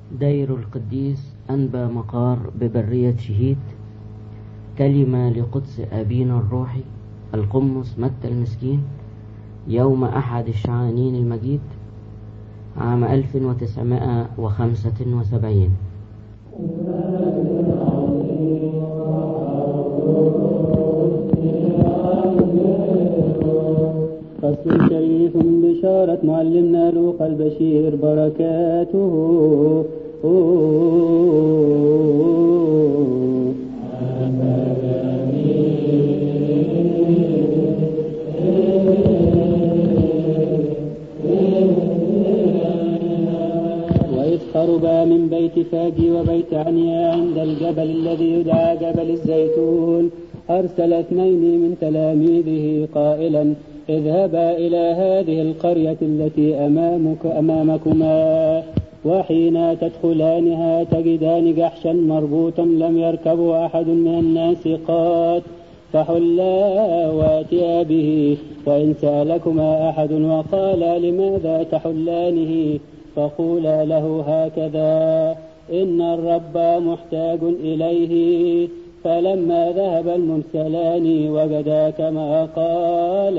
دير القديس أنبى مقار ببرية شهيد كلمة لقدس أبينا الروحي القمص متى المسكين يوم أحد الشعانين المجيد عام 1975 فصل شريف بشارة معلمنا لوقا البشير بركاته وإذ قربا من بيت فاجي وبيت عنيا عند الجبل الذي يدعى جبل الزيتون أرسل اثنين من تلاميذه قائلا اذهبا إلى هذه القرية التي أمامك أمامكما وحين تدخلانها تجدان جحشا مربوطا لم يركبه أحد من الناس قط فحلا واتيا به وإن سألكما أحد وقال لماذا تحلانه فقولا له هكذا إن الرب محتاج إليه فلما ذهب المرسلان وجدا كما قال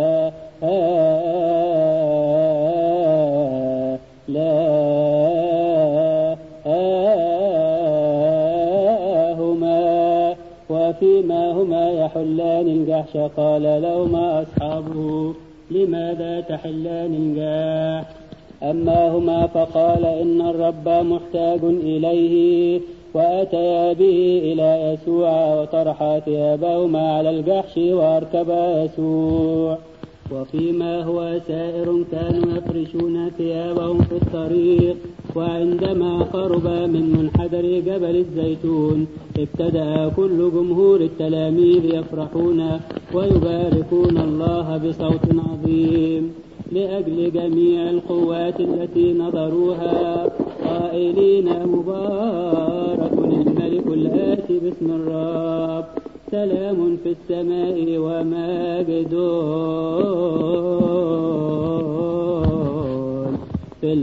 لا هما وفيما هما يحلان الجحش قال لهما أصحابه لماذا تحلان الجحش أما هما فقال إن الرب محتاج إليه وأتيا به إلى يسوع وطرحا ثيابهما على الجحش وأركبا يسوع وفيما هو سائر كانوا يفرشون ثيابهم في الطريق وعندما قرب من منحدر جبل الزيتون ابتدأ كل جمهور التلاميذ يفرحون ويباركون الله بصوت عظيم لأجل جميع القوات التي نظروها قائلين مبارك الملك الآتي باسم الرب سلام في السماء ومجد في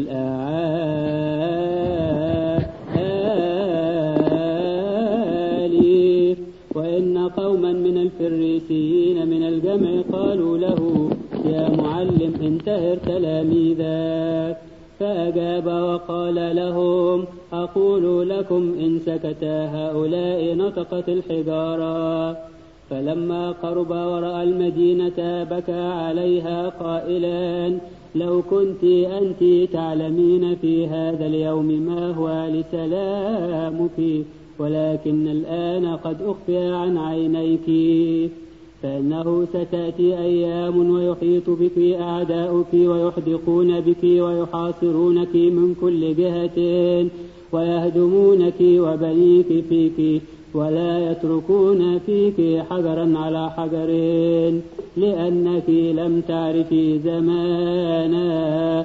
الأعالي وإن قوما من الفريسيين من الجمع قالوا له يا معلم انتهر تلاميذك فأجاب وقال لهم أقول لكم إن سكت هؤلاء نطقت الحجارة فلما قرب ورأى المدينة بكى عليها قائلا لو كنت أنت تعلمين في هذا اليوم ما هو لسلامك ولكن الآن قد أخفي عن عينيك فإنه ستأتي أيام ويحيط بك أعداؤك ويحدقون بك ويحاصرونك من كل جهة ويهدمونك وبنيك فيك ولا يتركون فيك حجرا على حجر لأنك لم تعرفي زمانا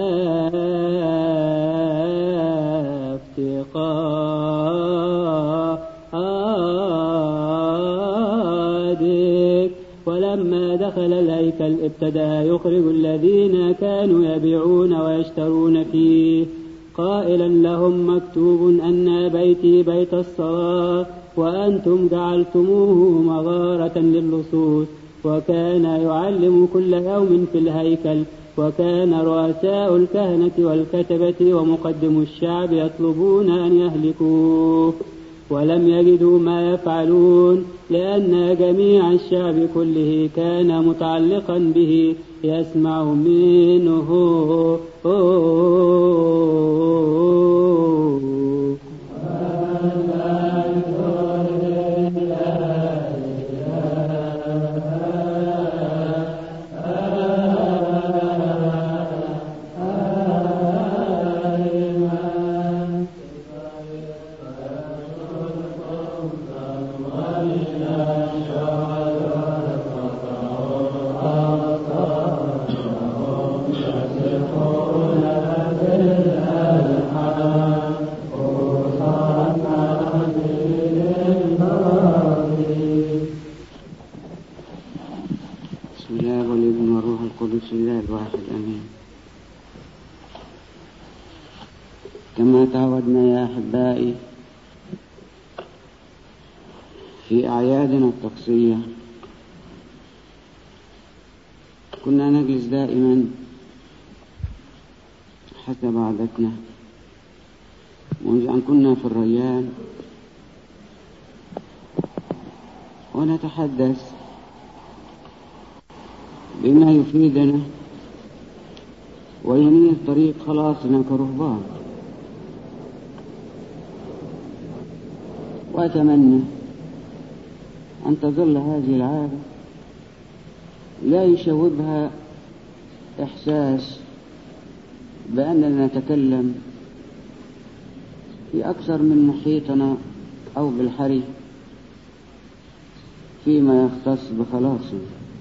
افتقادك ولما دخل الهيكل ابتدأ يخرج الذين كانوا يبيعون ويشترون فيه قائلا لهم مكتوب أن بيتي بيت الصلاة وأنتم جعلتموه مغارة للصوص وكان يعلم كل يوم في الهيكل وكان رؤساء الكهنة والكتبة ومقدم الشعب يطلبون أن يهلكوه ولم يجدوا ما يفعلون لأن جميع الشعب كله كان متعلقا به يسمع منه كما تعودنا يا أحبائي في أعيادنا الطقسية كنا نجلس دائما حسب عادتنا منذ أن كنا في الريان ونتحدث بما يفيدنا وينير طريق خلاصنا كرهبان وأتمنى أن تظل هذه العادة لا يشوبها إحساس بأننا نتكلم في أكثر من محيطنا أو بالحري فيما يختص بخلاصنا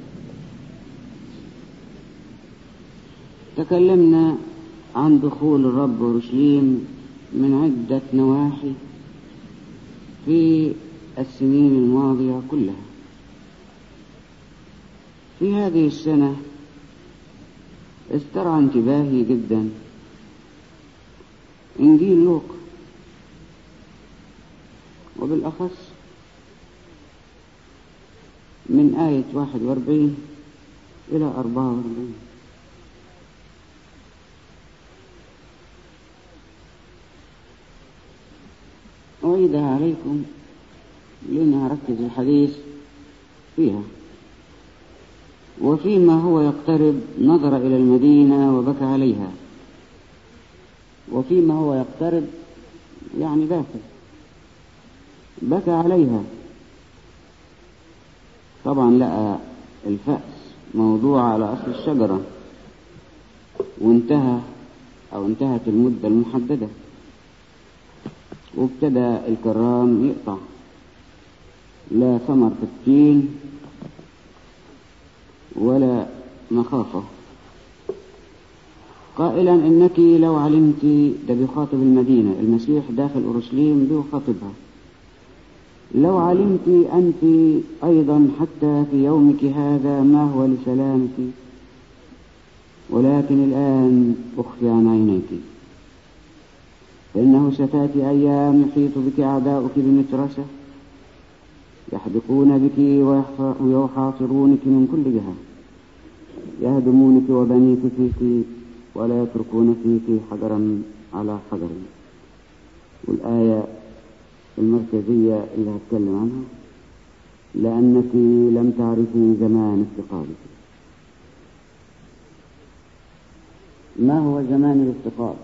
تكلمنا عن دخول الرب أورشليم من عدة نواحي في السنين الماضية كلها في هذه السنة استرعى انتباهي جدا إنجيل لوقا وبالأخص من آية واحد واربعين إلى أربعة واربعين أعيدها عليكم لأني أركز الحديث فيها وفيما هو يقترب نظر إلى المدينة وبكى عليها وفيما هو يقترب يعني باكى بكى عليها طبعا لقى الفأس موضوع على أصل الشجرة وانتهى أو انتهت المدة المحددة وابتدى الكرام يقطع لا ثمر في التين ولا مخافة قائلا إنك لو علمت ده بيخاطب المدينة المسيح داخل أورشليم بيخاطبها لو علمت أنت أيضا حتى في يومك هذا ما هو لسلامك ولكن الآن أخفي عن عينيك فإنه ستأتي أيام يحيط بك أعداؤك بمترسة يحدقون بك ويحاصرونك من كل جهة يهدمونك وبنيك فيك ولا يتركون فيك حجرا على حجر والآية المركزية اللي هتكلم عنها لأنك لم تعرفي زمان افتقادك ما هو زمان الافتقاد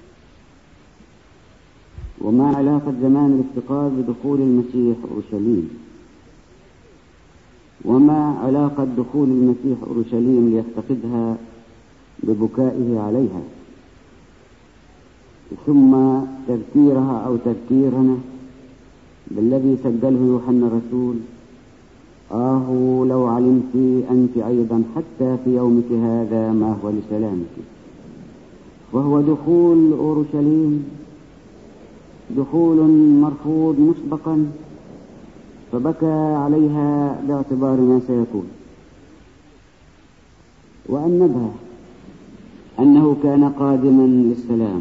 وما علاقة زمان الافتقاد بدخول المسيح أورشليم وما علاقة دخول المسيح أورشليم ليفتقدها ببكائه عليها ثم تذكيرها أو تذكيرنا بالذي سجله يوحنا الرسول آه لو علمت أنت أيضا حتى في يومك هذا ما هو لسلامك وهو دخول أورشليم دخول مرفوض مسبقا فبكى عليها باعتبار ما سيكون وأنبها أنه كان قادما للسلام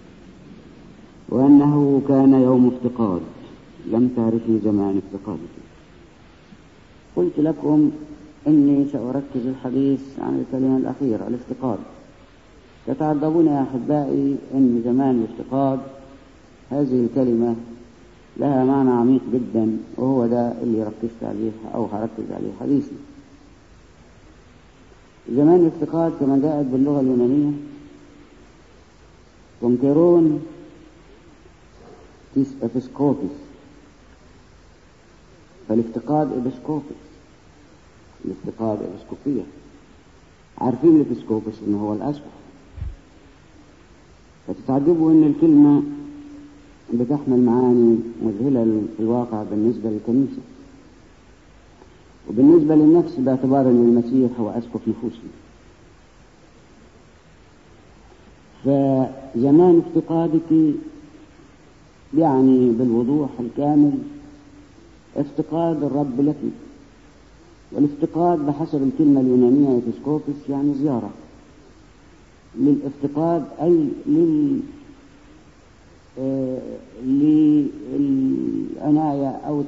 وأنه كان يوم افتقاد لم تعرفي زمان افتقادك قلت لكم إني سأركز الحديث عن الكلمة الأخيرة الافتقاد تتعجبون يا أحبائي أن زمان الافتقاد هذه الكلمة لها معنى عميق جدا وهو ده اللي ركزت عليه أو هركز عليه حديثي زمان الافتقاد كما جاءت باللغة اليونانية كونكيرون تيس ابسكوبيس فالافتقاد ابسكوبيس الافتقاد ابسكوبية عارفين الابسكوبيس ان هو الاسقف فتتعجبوا ان الكلمة بتحمل معاني مذهلة في الواقع بالنسبة للكنيسة وبالنسبة للنفس باعتبار أن المسيح هو أسقف نفوسنا فزمان افتقادك يعني بالوضوح الكامل افتقاد الرب لك والافتقاد بحسب الكلمة اليونانية إتسكوبس يعني زيارة للافتقاد أي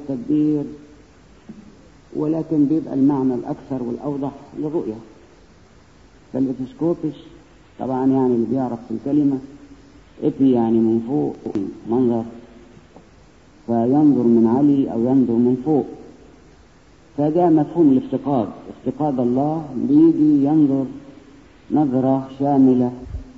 والتدبير ولكن بيبقى المعنى الأكثر والأوضح للرؤية فالإبسكوبس طبعا يعني اللي بيعرف في الكلمة إبي يعني من فوق منظر فينظر من علي أو ينظر من فوق فده مفهوم الافتقاد افتقاد الله بيجي ينظر نظرة شاملة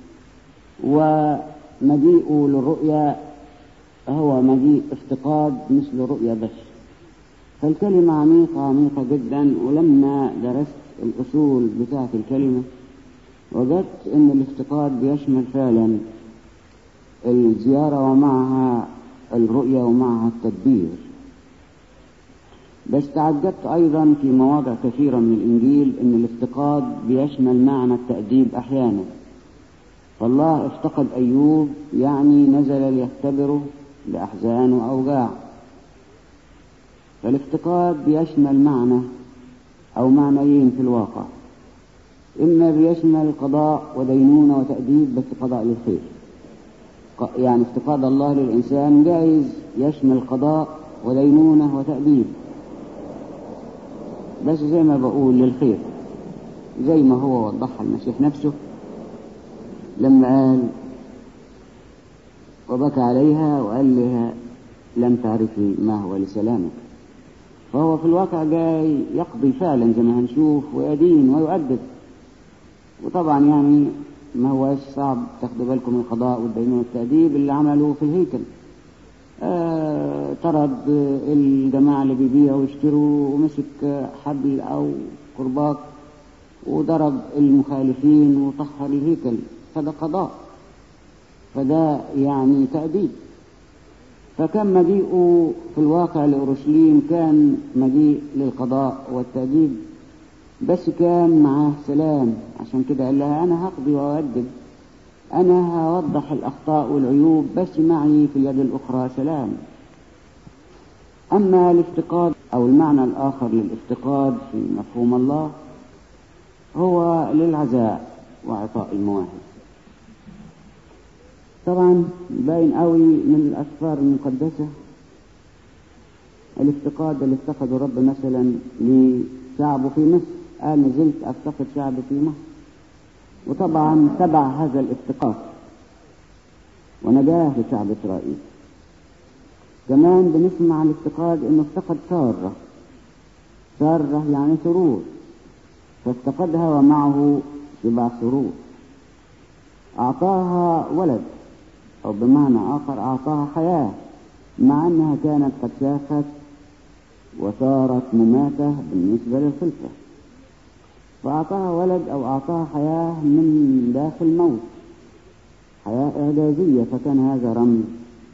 ومجيئه للرؤيا هو مجيء افتقاد مثل رؤيا بس فالكلمة عميقة عميقة جدا ولما درست الأصول بتاعة الكلمة وجدت أن الافتقاد بيشمل فعلا الزيارة ومعها الرؤية ومعها التدبير بس تعجبت أيضا في مواضع كثيرة من الإنجيل أن الافتقاد بيشمل معنى التأديب أحيانا فالله افتقد أيوب يعني نزل ليختبره لأحزان وأوجاع فالافتقاد بيشمل معنى أو معنيين في الواقع إما بيشمل قضاء ودينونة وتأديب بس قضاء للخير يعني افتقاد الله للإنسان جائز يشمل قضاء ودينونة وتأديب بس زي ما بقول للخير زي ما هو وضحها المسيح نفسه لما قال وبكى عليها وقال لها لم تعرفي ما هو لسلامك فهو في الواقع جاي يقضي فعلا زي ما هنشوف ويدين ويؤدب وطبعا يعني ما هوش صعب تاخدوا بالكم القضاء والدين والتأديب اللي عملوه في الهيكل آه طرد الجماعة اللي بيبيعوا ويشتروا ومسك حبل أو قرباك وضرب المخالفين وطهر الهيكل فده قضاء فده يعني تأديب فكان مجيئه في الواقع لأورشليم كان مجيء للقضاء والتأديب بس كان معاه سلام عشان كده قال لها أنا هقضي وأؤدب أنا هوضح الأخطاء والعيوب بس معي في اليد الأخرى سلام أما الافتقاد أو المعنى الآخر للافتقاد في مفهوم الله هو للعزاء وعطاء المواهب طبعا باين قوي من الأسفار المقدسة الافتقاد اللي افتقده رب مثلا لشعبه في مصر قال نزلت أفتقد شعبي في مصر وطبعا تبع هذا الافتقاد ونجاه لشعب إسرائيل كمان بنسمع الافتقاد انه افتقد سارة سارة يعني سرور فافتقدها ومعه شبع سرور أعطاها ولد أو بمعنى آخر أعطاها حياة مع أنها كانت قد شاخت وصارت مماتة بالنسبة للخلفة فأعطاها ولد أو أعطاها حياة من داخل موت حياة إعجازية فكان هذا رمز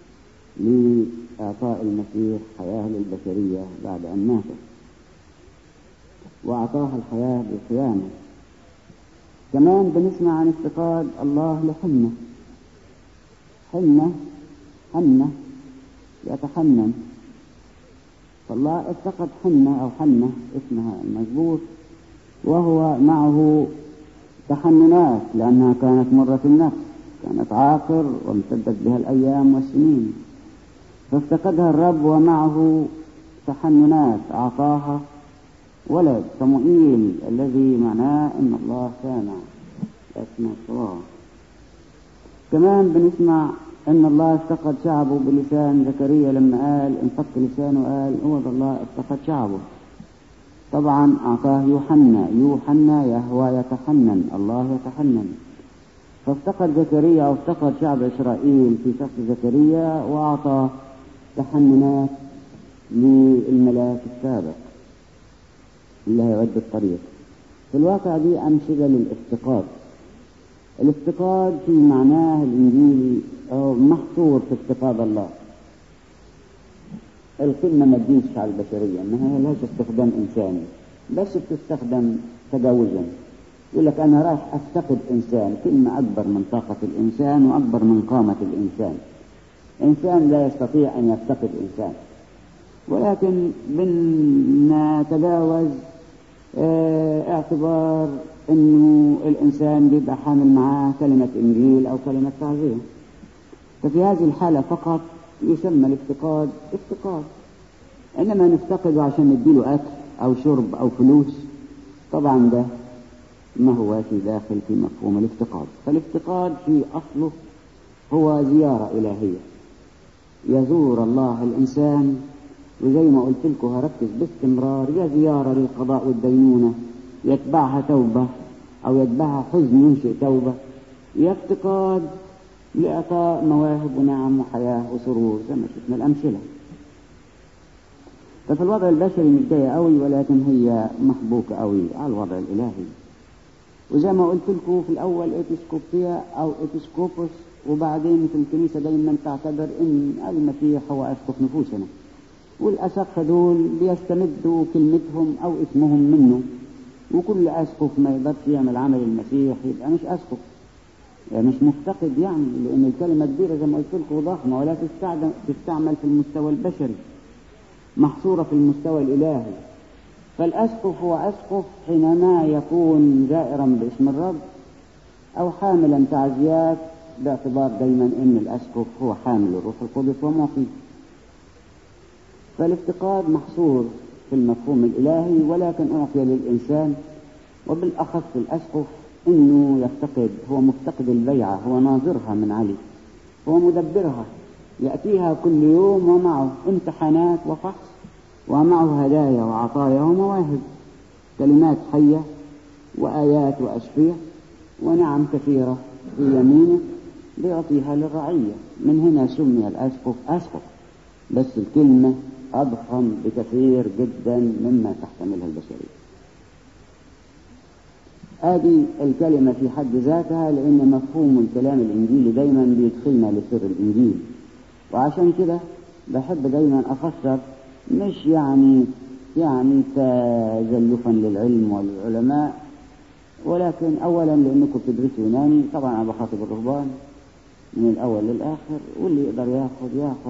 لإعطاء المسيح حياة للبشرية بعد أن ماتت وأعطاها الحياة بالقيامة كمان بنسمع عن افتقاد الله لحنة حنة حنة يتحنن فالله افتقد حنة أو حنة اسمها المزبوط وهو معه تحننات لأنها كانت مرة النفس كانت عاقر وامتدت بها الأيام والسنين فافتقدها الرب ومعه تحننات أعطاها ولد صموئيل الذي معناه أن الله سامع يسمع الصلاة كمان بنسمع أن الله افتقد شعبه بلسان زكريا لما قال انفك لسانه قال هو الله افتقد شعبه طبعا أعطاه يوحنا يوحنا يهوى يتحنن الله يتحنن فافتقد زكريا أو افتقد شعب إسرائيل في شخص زكريا وأعطى تحننات للملاك السابق اللي هيعد الطريق في الواقع دي أمثلة للافتقاد الافتقاد في معناه الإنجيلي محصور في افتقاد الله الكلمة ما تجيش على البشرية إنها لهاش استخدام إنساني بس بتستخدم تجاوزا يقول لك أنا رايح أفتقد إنسان كلمة أكبر من طاقة الإنسان وأكبر من قامة الإنسان إنسان لا يستطيع أن يفتقد إنسان ولكن بنتجاوز اه اعتبار انه الانسان بيبقى حامل معاه كلمة انجيل او كلمة تعزية ففي هذه الحالة فقط يسمى الافتقاد افتقاد إنما نفتقده عشان نديله أكل أو شرب أو فلوس طبعا ده ما هو في داخل في مفهوم الافتقاد فالافتقاد في أصله هو زيارة إلهية يزور الله الإنسان وزي ما قلت لكم هركز باستمرار يا زيارة للقضاء والدينونة يتبعها توبة أو يتبعها حزن ينشئ توبة يا افتقاد لإعطاء مواهب ونعم وحياة وسرور زي ما شفنا الأمثلة ففي الوضع البشري مش جاية قوي ولكن هي محبوكة قوي على الوضع الإلهي وزي ما قلت لكم في الأول إتسكوبيا أو إتسكوبوس وبعدين في الكنيسة دايما تعتبر إن المسيح هو أسقف نفوسنا والأسقف دول بيستمدوا كلمتهم أو اسمهم منه وكل أسقف ما يقدرش يعمل عمل المسيح يبقى مش أسقف يعني مش مفتقد يعني لأن الكلمة كبيرة زي ما قلت لكم ضخمة ولا تستعمل تستعمل في المستوى البشري محصورة في المستوى الإلهي فالأسقف هو أسقف حينما يكون زائرا باسم الرب أو حاملا تعزيات باعتبار دايما أن الأسقف هو حامل الروح القدس ومعطيه فالافتقاد محصور في المفهوم الإلهي ولكن أعطي للإنسان وبالأخص الأسقف أنه يفتقد هو مفتقد البيعة هو ناظرها من علي هو مدبرها يأتيها كل يوم ومعه امتحانات وفحص ومعه هدايا وعطايا ومواهب كلمات حية وآيات وأشفية ونعم كثيرة في يمينه ليعطيها للرعية من هنا سمي الأسقف أسقف بس الكلمة أضخم بكثير جدا مما تحتملها البشرية هذه الكلمة في حد ذاتها لأن مفهوم الكلام الإنجيلي دايما بيدخلنا لسر الإنجيل وعشان كده بحب دايما أفسر مش يعني يعني تزلفا للعلم والعلماء ولكن أولا لأنكم بتدرسوا يوناني طبعا أنا بخاطب الرهبان من الأول للآخر واللي يقدر ياخذ ياخذ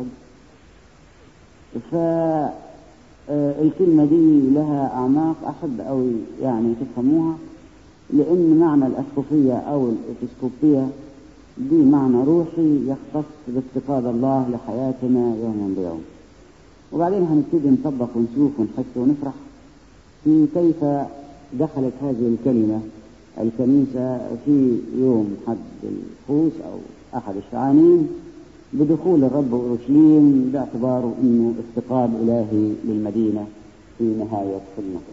فالكلمة دي لها أعماق أحب أوي يعني تفهموها لأن معنى الأسقفية أو الإسكوبية دي معنى روحي يختص بافتقاد الله لحياتنا يوما بيوم وبعدين هنبتدي نطبق ونشوف ونحس ونفرح في كيف دخلت هذه الكلمة الكنيسة في يوم حد الخوس أو أحد الشعانين بدخول الرب أورشليم باعتباره أنه افتقاد إلهي للمدينة في نهاية خدمته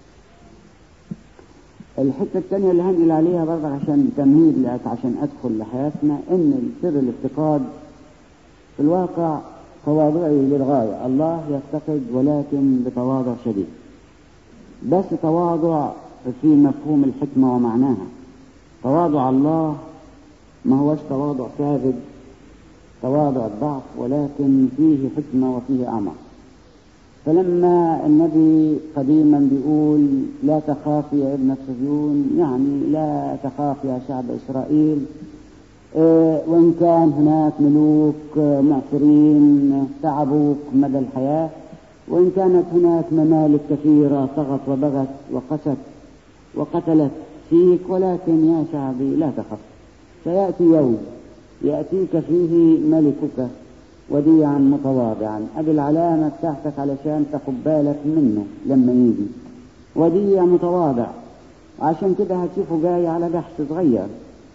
الحتة الثانية اللي هنقل عليها برضه عشان تمهيد عشان أدخل لحياتنا إن سر الافتقاد في الواقع تواضعي للغاية الله يفتقد ولكن بتواضع شديد بس تواضع في مفهوم الحكمة ومعناها تواضع الله ما هوش تواضع ساذج تواضع الضعف ولكن فيه حكمة وفيه أعماق فلما النبي قديما بيقول لا تخاف يا ابن صهيون يعني لا تخاف يا شعب إسرائيل إيه وإن كان هناك ملوك معصرين تعبوك مدى الحياة وإن كانت هناك ممالك كثيرة طغت وبغت وقست وقتلت فيك ولكن يا شعبي لا تخف سيأتي يوم يأتيك فيه ملكك وديعا متواضعا ادي العلامة بتاعتك علشان تاخد بالك منه لما يجي وديع متواضع عشان كده هتشوفه جاي على بحث صغير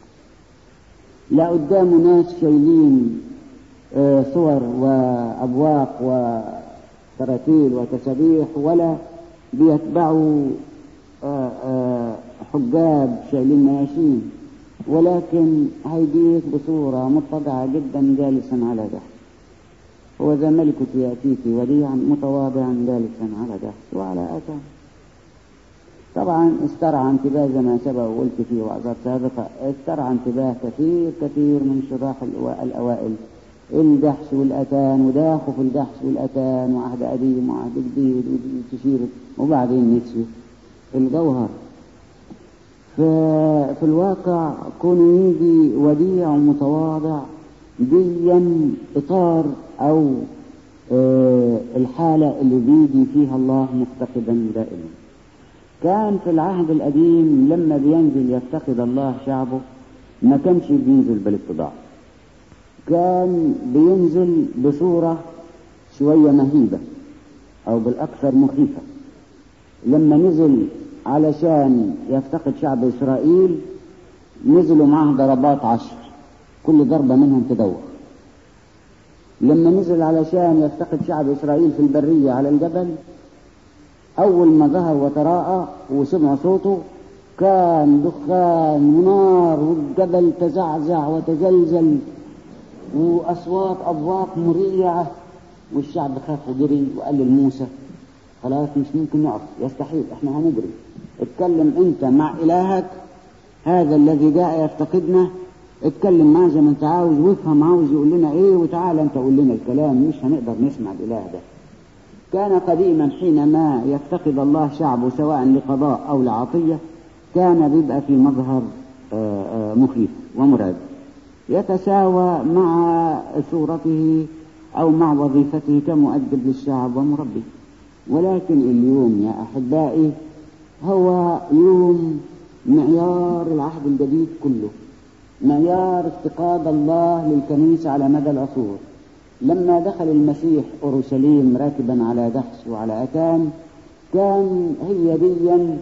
لا قدامه ناس شايلين آه صور وأبواق وتراتيل وتسابيح ولا بيتبعوا آه آه حجاب شايلين مياشين ولكن هيجيك بصورة متضعة جدا جالسا على دحس هو ذا ملكك يأتيك وديعا متواضعا جالسا على دحس وعلى أتان طبعا استرعى انتباه زي ما سبق وقلت في وعظات سابقة استرعى انتباه كثير كثير من شراح الأوائل الدحس والأتان وداخوا في الدحس والأتان وعهد قديم وعهد جديد وتشير وبعدين نسيوا الجوهر ففي الواقع كون يجي وديع ومتواضع ديا إطار أو آه الحالة اللي بيجي فيها الله مفتقدا دائما كان في العهد القديم لما بينزل يفتقد الله شعبه ما كانش بينزل بالاتضاع كان بينزل بصورة شوية مهيبة أو بالأكثر مخيفة لما نزل علشان يفتقد شعب إسرائيل نزلوا معه ضربات عشر كل ضربة منهم تدوخ لما نزل علشان يفتقد شعب إسرائيل في البرية على الجبل أول ما ظهر وتراءى وسمع صوته كان دخان ونار والجبل تزعزع وتزلزل وأصوات أبواق مريعة والشعب خاف وجري وقال لموسى خلاص مش ممكن نقف يستحيل احنا هنجري اتكلم انت مع الهك هذا الذي جاء يفتقدنا اتكلم معاه زي ما انت عاوز وافهم عاوز يقول لنا ايه وتعالى انت قول لنا الكلام مش هنقدر نسمع الاله ده كان قديما حينما يفتقد الله شعبه سواء لقضاء او لعطيه كان بيبقى في مظهر مخيف ومرعب يتساوى مع صورته او مع وظيفته كمؤدب للشعب ومربي ولكن اليوم يا احبائي هو يوم معيار العهد الجديد كله معيار افتقاد الله للكنيسة على مدى العصور لما دخل المسيح أورشليم راكبا على دهش وعلى أتان كان هي ديا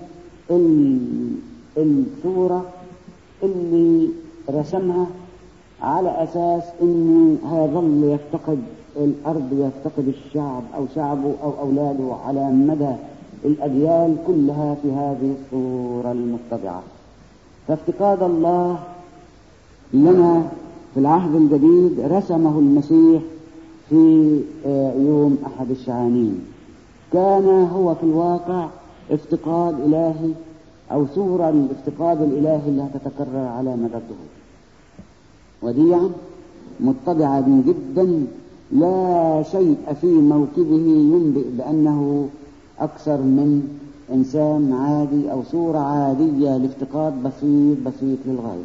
الصورة اللي رسمها على أساس أنه هيظل يفتقد الأرض يفتقد الشعب أو شعبه أو أولاده على مدى الأجيال كلها في هذه الصورة المتبعة فافتقاد الله لنا في العهد الجديد رسمه المسيح في يوم أحد الشعانين كان هو في الواقع افتقاد إلهي أو صورة الافتقاد الإلهي اللي هتتكرر على مدى الدهور وديا متبعة جدا لا شيء في موكبه ينبئ بأنه أكثر من إنسان عادي أو صورة عادية لافتقاد بسيط بسيط للغاية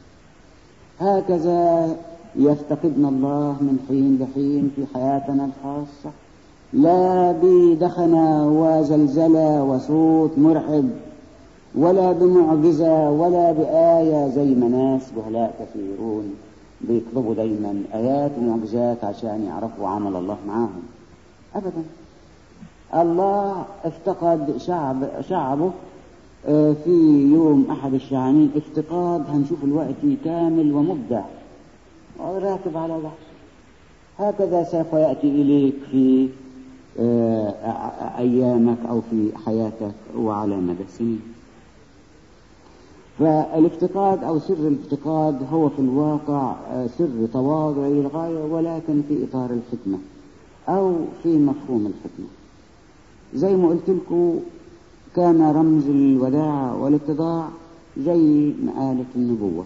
هكذا يفتقدنا الله من حين لحين في حياتنا الخاصة لا بدخنة وزلزلة وصوت مرعب ولا بمعجزة ولا بآية زي ما ناس جهلاء كثيرون بيطلبوا دايما آيات ومعجزات عشان يعرفوا عمل الله معاهم أبدا الله افتقد شعب شعبه في يوم أحد الشعانين افتقاد هنشوف الوقت كامل ومبدع راكب على وحش هكذا سوف يأتي إليك في أيامك أو في حياتك وعلى مدى السنين فالافتقاد أو سر الافتقاد هو في الواقع سر تواضعي للغاية ولكن في إطار الحكمة أو في مفهوم الحكمة زي ما قلت لكم كان رمز الوداع والاتضاع زي مآلة النبوة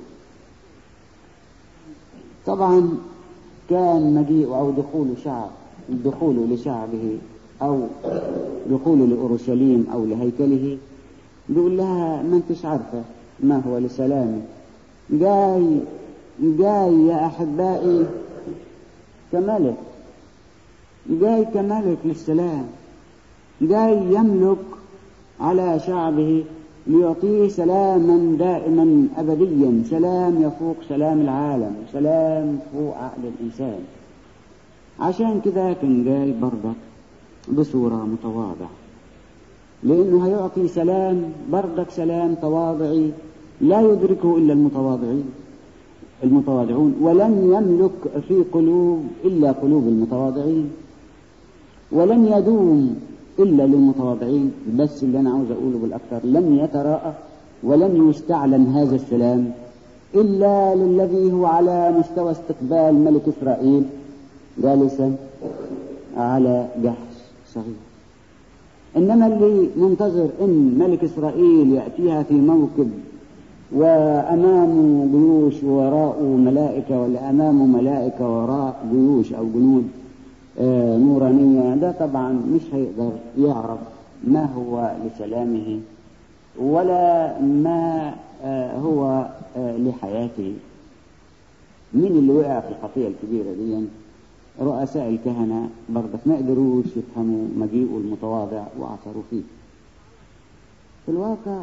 طبعا كان مجيء أو دخول شعب دخوله لشعبه أو دخوله لأورشليم أو لهيكله بيقول لها ما انتش عارفة ما هو لسلامي جاي جاي يا أحبائي كملك جاي كملك للسلام جاي يملك على شعبه ليعطيه سلاما دائما أبديا سلام يفوق سلام العالم سلام فوق عقل الإنسان عشان كده كان جاي برضك بصورة متواضعة لأنه هيعطي سلام برضك سلام تواضعي لا يدركه إلا المتواضعين المتواضعون ولن يملك في قلوب إلا قلوب المتواضعين ولن يدوم إلا للمتواضعين بس اللي أنا عاوز أقوله بالأكثر لن يتراءى ولن يستعلن هذا السلام إلا للذي هو على مستوى استقبال ملك إسرائيل جالسا على جحش صغير إنما اللي منتظر إن ملك إسرائيل يأتيها في موكب وأمامه جيوش ووراءه ملائكة ولا أمامه ملائكة وراء جيوش أو جنود آه نورانية ده طبعا مش هيقدر يعرف ما هو لسلامه ولا ما آه هو آه لحياته مين اللي وقع في الخطيئة الكبيرة دي رؤساء الكهنة برضك ما قدروش يفهموا مجيئه المتواضع وعثروا فيه في الواقع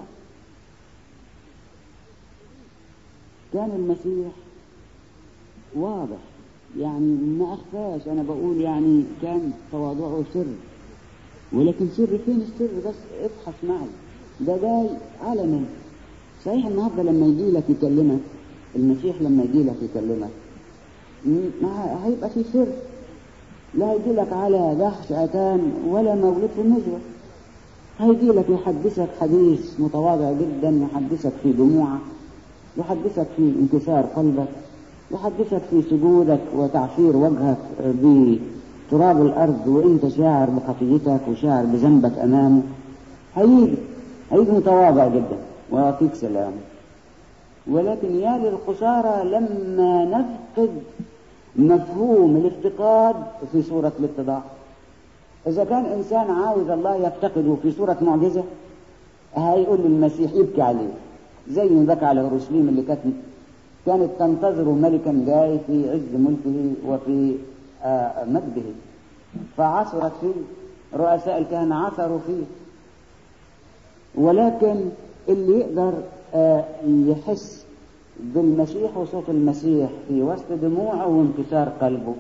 كان المسيح واضح يعني ما أخفاش أنا بقول يعني كان تواضعه سر ولكن سر فين السر بس ابحث معي ده جاي علنا صحيح النهارده لما يجي لك يكلمك المسيح لما يجي لك يكلمك م- ما هيبقى في سر لا هيجي لك على جحش أتان ولا مولود في النجوى هيجي لك يحدثك حديث متواضع جدا يحدثك في دموعك يحدثك في انكسار قلبك يحدثك في سجودك وتعفير وجهك بتراب الأرض وأنت شاعر بخطيتك وشاعر بذنبك أمامه هيجي هيجي متواضع جدا ويعطيك سلام ولكن يا للخسارة لما نفقد مفهوم الافتقاد في صورة الاتضاع إذا كان إنسان عاوز الله يفتقده في صورة معجزة هيقول للمسيح يبكي عليه زي ما بكى على أورشليم اللي كانت كانت تنتظر ملكا جاي في عز ملكه وفي آه، مجده فعثرت فيه رؤساء الكهنة عثروا فيه ولكن اللي يقدر آه، يحس بالمسيح وصوت المسيح في وسط دموعه وانكسار قلبه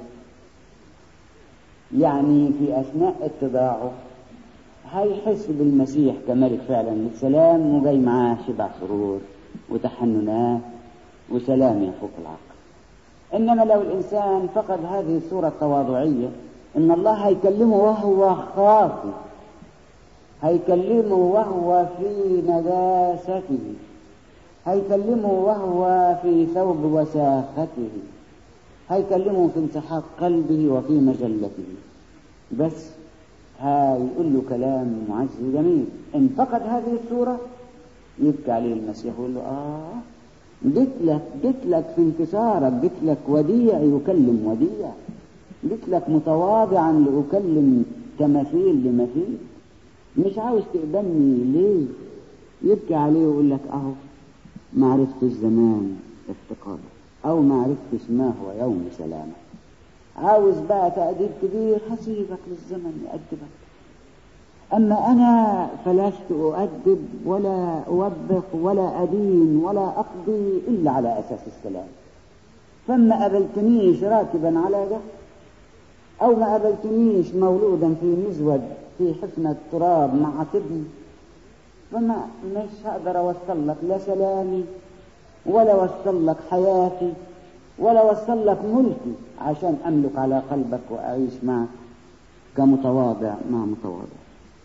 يعني في أثناء اتضاعه هيحس بالمسيح كملك فعلا للسلام وجاي معاه شبع سرور وتحننات وسلام يفوق العقل إنما لو الإنسان فقد هذه الصورة التواضعية إن الله هيكلمه وهو خاطئ هيكلمه وهو في نجاسته هيكلمه وهو في ثوب وساخته هيكلمه في انسحاق قلبه وفي مجلته بس هيقول له كلام معز وجميل ان فقد هذه الصورة يبكي عليه المسيح ويقول له اه جيت لك جيت لك في انكسارك جيت لك وديع يكلم وديع جيت لك متواضعا لأكلم تماثيل لمثيل مش عاوز تقبلني ليه يبكي عليه ويقول لك اهو ما عرفتش زمان افتقاده او ما عرفتش ما هو يوم سلامه عاوز بقى تأديب كبير هسيبك للزمن يأدبك أما أنا فلست أؤدب ولا أوبخ ولا أدين ولا أقضي إلا على أساس السلام فما قبلتنيش راكبا على جهل أو ما قبلتنيش مولودا في مزود في حفنة تراب مع تبن فما مش هقدر أوصل لك لا سلامي ولا أوصل لك حياتي ولا أوصل لك ملكي عشان أملك على قلبك وأعيش معك كمتواضع مع متواضع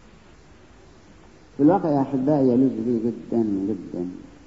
في الواقع يا أحبائي يلوذ بي جدا جدا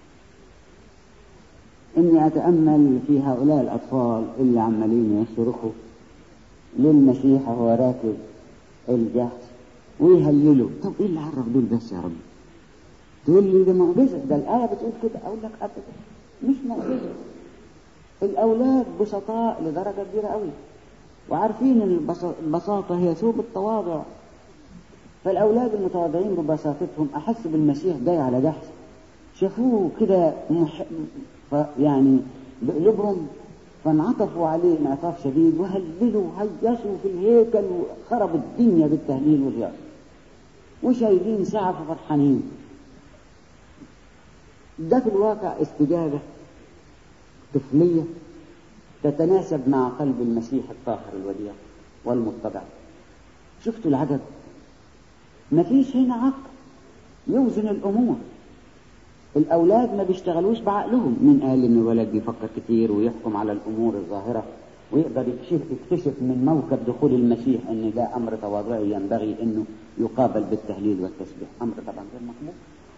إني أتأمل في هؤلاء الأطفال اللي عمالين يصرخوا للمسيح وهو راكب الجحش ويهللوا طب إيه اللي عرف دول بس يا رب تقول لي ده معجزة ده الآية بتقول كده أقول لك أبدا مش معجزة الأولاد بسطاء لدرجة كبيرة قوي وعارفين إن البسا- البساطة هي ثوب التواضع فالأولاد المتواضعين ببساطتهم أحس بالمسيح جاي على جحش شافوه كده مح... ف... يعني بقلوبهم فانعطفوا عليه انعطاف شديد وهللوا وهيصوا في الهيكل وخربوا الدنيا بالتهليل والرياض وشايلين سعف فرحانين ده في الواقع استجابة طفلية تتناسب مع قلب المسيح الطاهر الوديع والمتضع شفتوا العجب مفيش هنا عقل يوزن الأمور الأولاد ما بيشتغلوش بعقلهم مين قال إن الولد بيفكر كتير ويحكم على الأمور الظاهرة ويقدر يكشف, يكتشف من موكب دخول المسيح إن ده أمر تواضعي ينبغي إنه يقابل بالتهليل والتسبيح أمر طبعا غير مقبول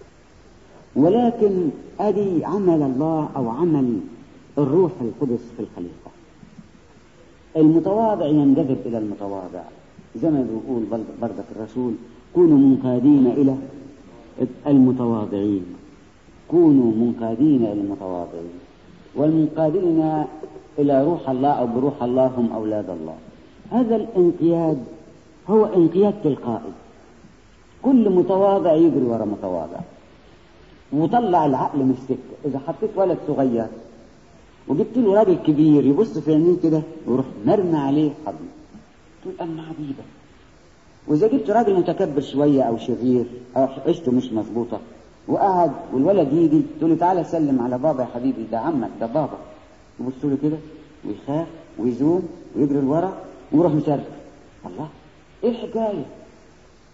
ولكن أدي عمل الله أو عمل الروح القدس في الخليقة المتواضع ينجذب إلى المتواضع زي ما بيقول برض- برضك الرسول كونوا منقادين إلى المتواضعين كونوا منقادين إلى المتواضعين والمنقادين إلى روح الله أو بروح الله هم أولاد الله هذا الانقياد هو انقياد تلقائي كل متواضع يجري ورا متواضع وطلع العقل من السكة إذا حطيت ولد صغير وجبت له راجل كبير يبص في عينيه كده ويروح مرمى عليه حضن تقول أما عبيدة وإذا جبت راجل متكبر شوية أو شرير أو عيشته مش مظبوطة وقعد والولد يجي تقول له تعالى سلم على بابا يا حبيبي ده عمك ده بابا يبص له كده ويخاف ويزوم ويجري لورا ويروح مشرف الله ايه الحكايه؟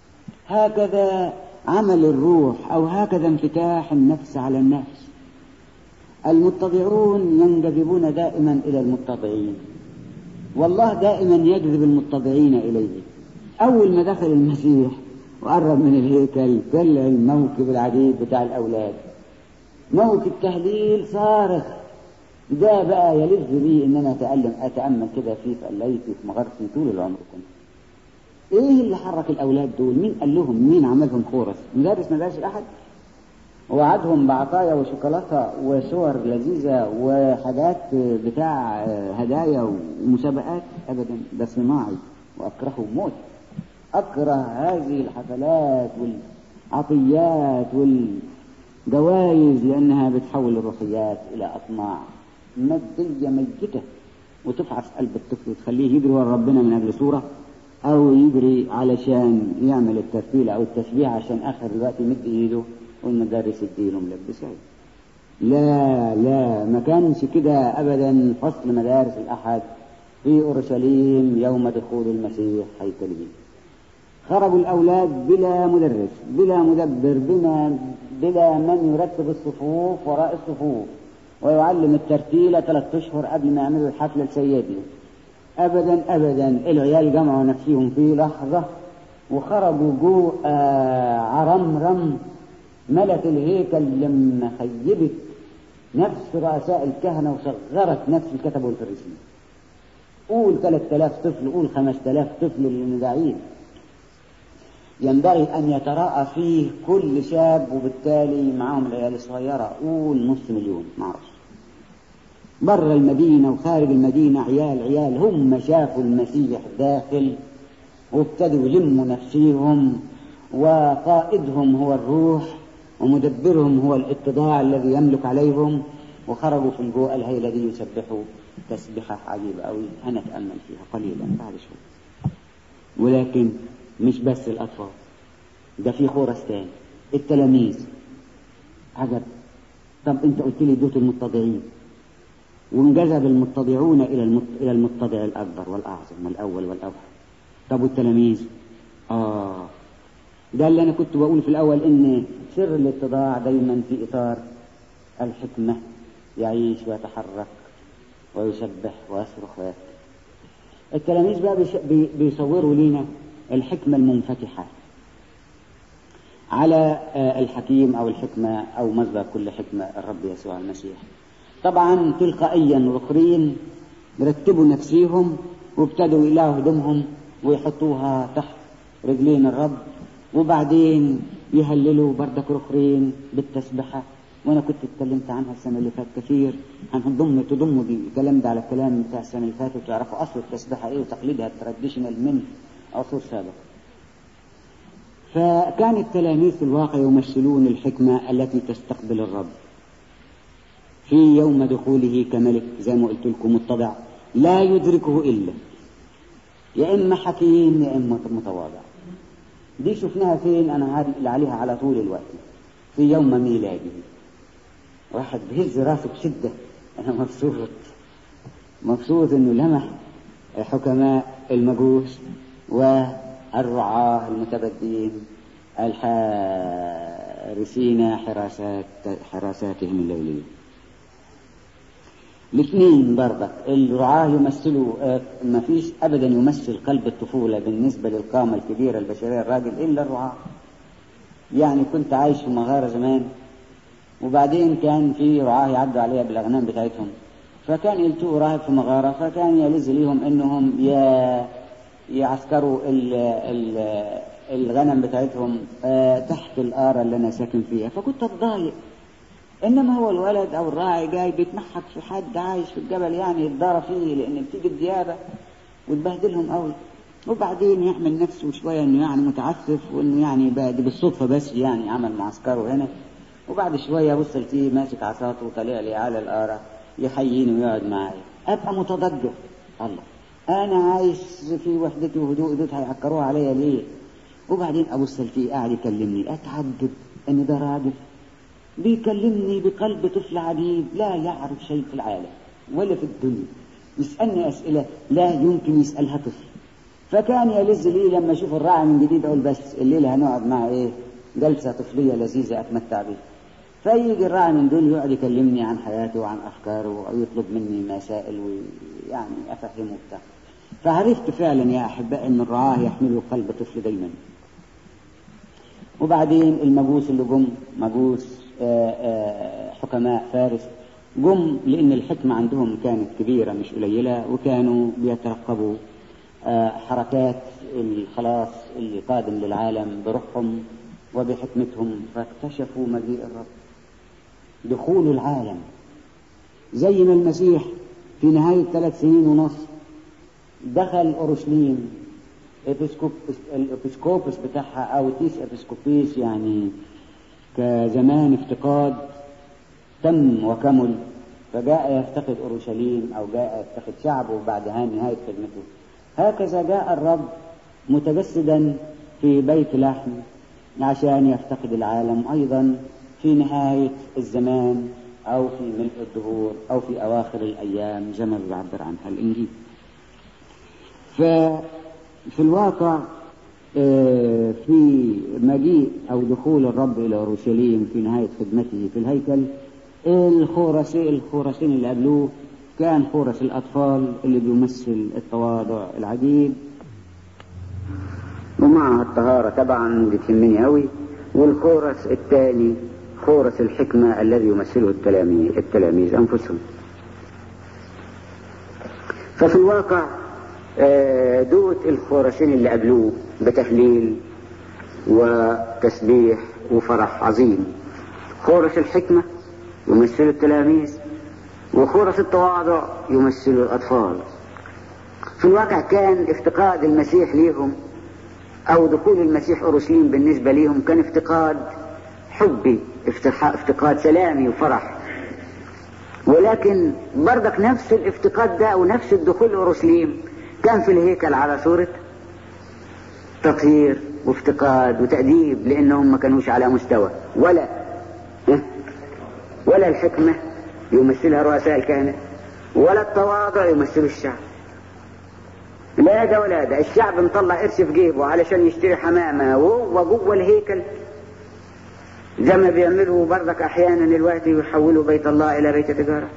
هكذا عمل الروح أو هكذا انفتاح النفس على النفس المتضعون ينجذبون دائما إلى المتضعين والله دائما يجذب المتضعين إليه أول ما دخل المسيح وقرب من الهيكل طلع الموكب العجيب بتاع الأولاد موكب تهليل صارخ ده بقى يلذ بي ان انا اتألم اتامل كده فيه فقليت في مغارتي طول العمر كنت ايه اللي حرك الاولاد دول مين قال لهم مين عملهم خورس مدرس مدارس الاحد وعدهم بعطايا وشوكولاته وصور لذيذه وحاجات بتاع هدايا ومسابقات ابدا ده صناعي واكرهه موت اكره هذه الحفلات والعطيات والجوائز لانها بتحول الروحيات الى اطماع ماديه ميته وتفعص قلب الطفل وتخليه يجري ورا ربنا من اجل صوره او يجري علشان يعمل الترتيل او التسبيح عشان اخر الوقت يمد ايده والمدرس يديله ملبسات لا لا ما كانش كده ابدا فصل مدارس الاحد في اورشليم يوم دخول المسيح هيكله خرجوا الاولاد بلا مدرس بلا مدبر بلا بلا من يرتب الصفوف وراء الصفوف ويعلم الترتيل ثلاث اشهر قبل ما يعملوا الحفله لسيدنا ابدا ابدا العيال جمعوا نفسهم في لحظه وخرجوا جو آه عرمرم ملت الهيكل لما خيبت نفس رؤساء الكهنة وصغرت نفس الكتب والفريسيين قول 3000 طفل قول 5000 طفل للمداعين ينبغي أن يتراءى فيه كل شاب وبالتالي معاهم العيال الصغيرة قول نص مليون معرفش بره المدينة وخارج المدينة عيال عيال هم شافوا المسيح داخل وابتدوا يلموا نفسيهم وقائدهم هو الروح ومدبرهم هو الاتضاع الذي يملك عليهم وخرجوا في الجوء الهيلة دي يسبحوا تسبحة عجيبة أوي أنا أتأمل فيها قليلا بعد شوي ولكن مش بس الأطفال ده في خورس تاني التلاميذ عجب طب أنت قلت لي دوت المتضعين وانجذب المتضعون إلى المت... إلى المتضع الأكبر والأعظم والأول والأوحد طب والتلاميذ آه ده اللي أنا كنت بقول في الأول إن سر الاتضاع دايما في إطار الحكمة يعيش ويتحرك ويسبح ويصرخ ويبكي التلاميذ بقى بي... بيصوروا لنا الحكمة المنفتحة على الحكيم أو الحكمة أو مصدر كل حكمة الرب يسوع المسيح طبعا تلقائيا الآخرين رتبوا نفسيهم وابتدوا يلاقوا هدومهم ويحطوها تحت رجلين الرب وبعدين يهللوا بردك الآخرين بالتسبحة وأنا كنت اتكلمت عنها السنة اللي فاتت كثير هنضم تضموا دي الكلام ده على الكلام بتاع السنة اللي فاتت وتعرفوا أصل التسبحة إيه وتقليدها التراديشنال من عصور سابقة فكان التلاميذ في الواقع يمثلون الحكمة التي تستقبل الرب في يوم دخوله كملك زي ما قلت لكم متضع لا يدركه إلا يا إما حكيم يا إما متواضع دي شفناها فين أنا اللي عليها على طول الوقت في يوم ميلاده واحد بيهز راسه بشدة أنا مبسوط مبسوط إنه لمح حكماء المجوس والرعاة المتبدين الحارسين حراسات حراساتهم الليلية الاثنين برضك الرعاة يمثلوا ما فيش ابدا يمثل قلب الطفولة بالنسبة للقامة الكبيرة البشرية الراجل الا الرعاة يعني كنت عايش في مغارة زمان وبعدين كان في رعاة يعدوا عليها بالاغنام بتاعتهم فكان يلتقوا راهب في مغارة فكان يلز ليهم انهم يعسكروا ال ال الغنم بتاعتهم تحت الآرة اللي أنا ساكن فيها فكنت أتضايق إنما هو الولد أو الراعي جاي بيتمحك في حد عايش في الجبل يعني يتضارى فيه لأن بتيجي الديابة وتبهدلهم قوي وبعدين يعمل نفسه شوية إنه يعني متعسف وإنه يعني بقى دي بالصدفة بس يعني عمل معسكره هنا وبعد شوية بص لقيه ماسك عصاته وطالع لي على الآرة يحييني ويقعد معايا أبقى متضجر الله أنا عايش في وحدتي وهدوء دول هيعكروها عليا ليه؟ وبعدين أبص لقيه قاعد يكلمني أتعجب إن ده راجل بيكلمني بقلب طفل عجيب لا يعرف شيء في العالم ولا في الدنيا يسألني أسئلة لا يمكن يسألها طفل فكان يلز لي لما اشوف الراعي من جديد اقول بس الليله هنقعد مع ايه جلسه طفليه لذيذه اتمتع بيها فيجي الراعي من دول يقعد يكلمني عن حياته وعن افكاره ويطلب مني مسائل ويعني افهمه بتاع فعرفت فعلا يا احبائي ان الرعاه يحملوا قلب طفل دايما وبعدين المجوس اللي جم مجوس آآ آآ حكماء فارس جم لان الحكمه عندهم كانت كبيره مش قليله وكانوا بيترقبوا حركات الخلاص اللي قادم للعالم بروحهم وبحكمتهم فاكتشفوا مجيء الرب دخول العالم زي ما المسيح في نهاية ثلاث سنين ونص دخل أورشليم الإبسكوبس بتاعها أو تيس إبسكوبيس يعني كزمان افتقاد تم وكمل فجاء يفتقد أورشليم أو جاء يفتقد شعبه بعد نهاية خدمته هكذا جاء الرب متجسدا في بيت لحم عشان يفتقد العالم أيضا في نهاية الزمان أو في ملء الدهور أو في أواخر الأيام زي ما بيعبر عنها الإنجيل ففي الواقع في مجيء أو دخول الرب إلى أورشليم في نهاية خدمته في الهيكل الخورسي الخورسين اللي قبلوه كان خورس الأطفال اللي بيمثل التواضع العجيب ومع الطهارة طبعا دي تهمني أوي والخورس الثاني خورس الحكمة الذي يمثله التلاميذ التلاميذ أنفسهم ففي الواقع دوت الخورسين اللي قبلوه بتهليل وتسبيح وفرح عظيم خورس الحكمة يمثل التلاميذ وخورس التواضع يمثل الأطفال في الواقع كان افتقاد المسيح ليهم أو دخول المسيح أورشليم بالنسبة ليهم كان افتقاد حبي افتقاد سلامي وفرح ولكن برضك نفس الافتقاد ده ونفس الدخول أورشليم كان في الهيكل على صورة تطهير وافتقاد وتأديب لأنهم ما كانوش على مستوى ولا ولا الحكمة يمثلها رؤساء الكهنة ولا التواضع يمثل الشعب لا ده ولا ده الشعب مطلع قرش في جيبه علشان يشتري حمامة وهو جوه الهيكل زي ما بيعملوا برضك احيانا الوقت يحولوا بيت الله الى بيت تجارة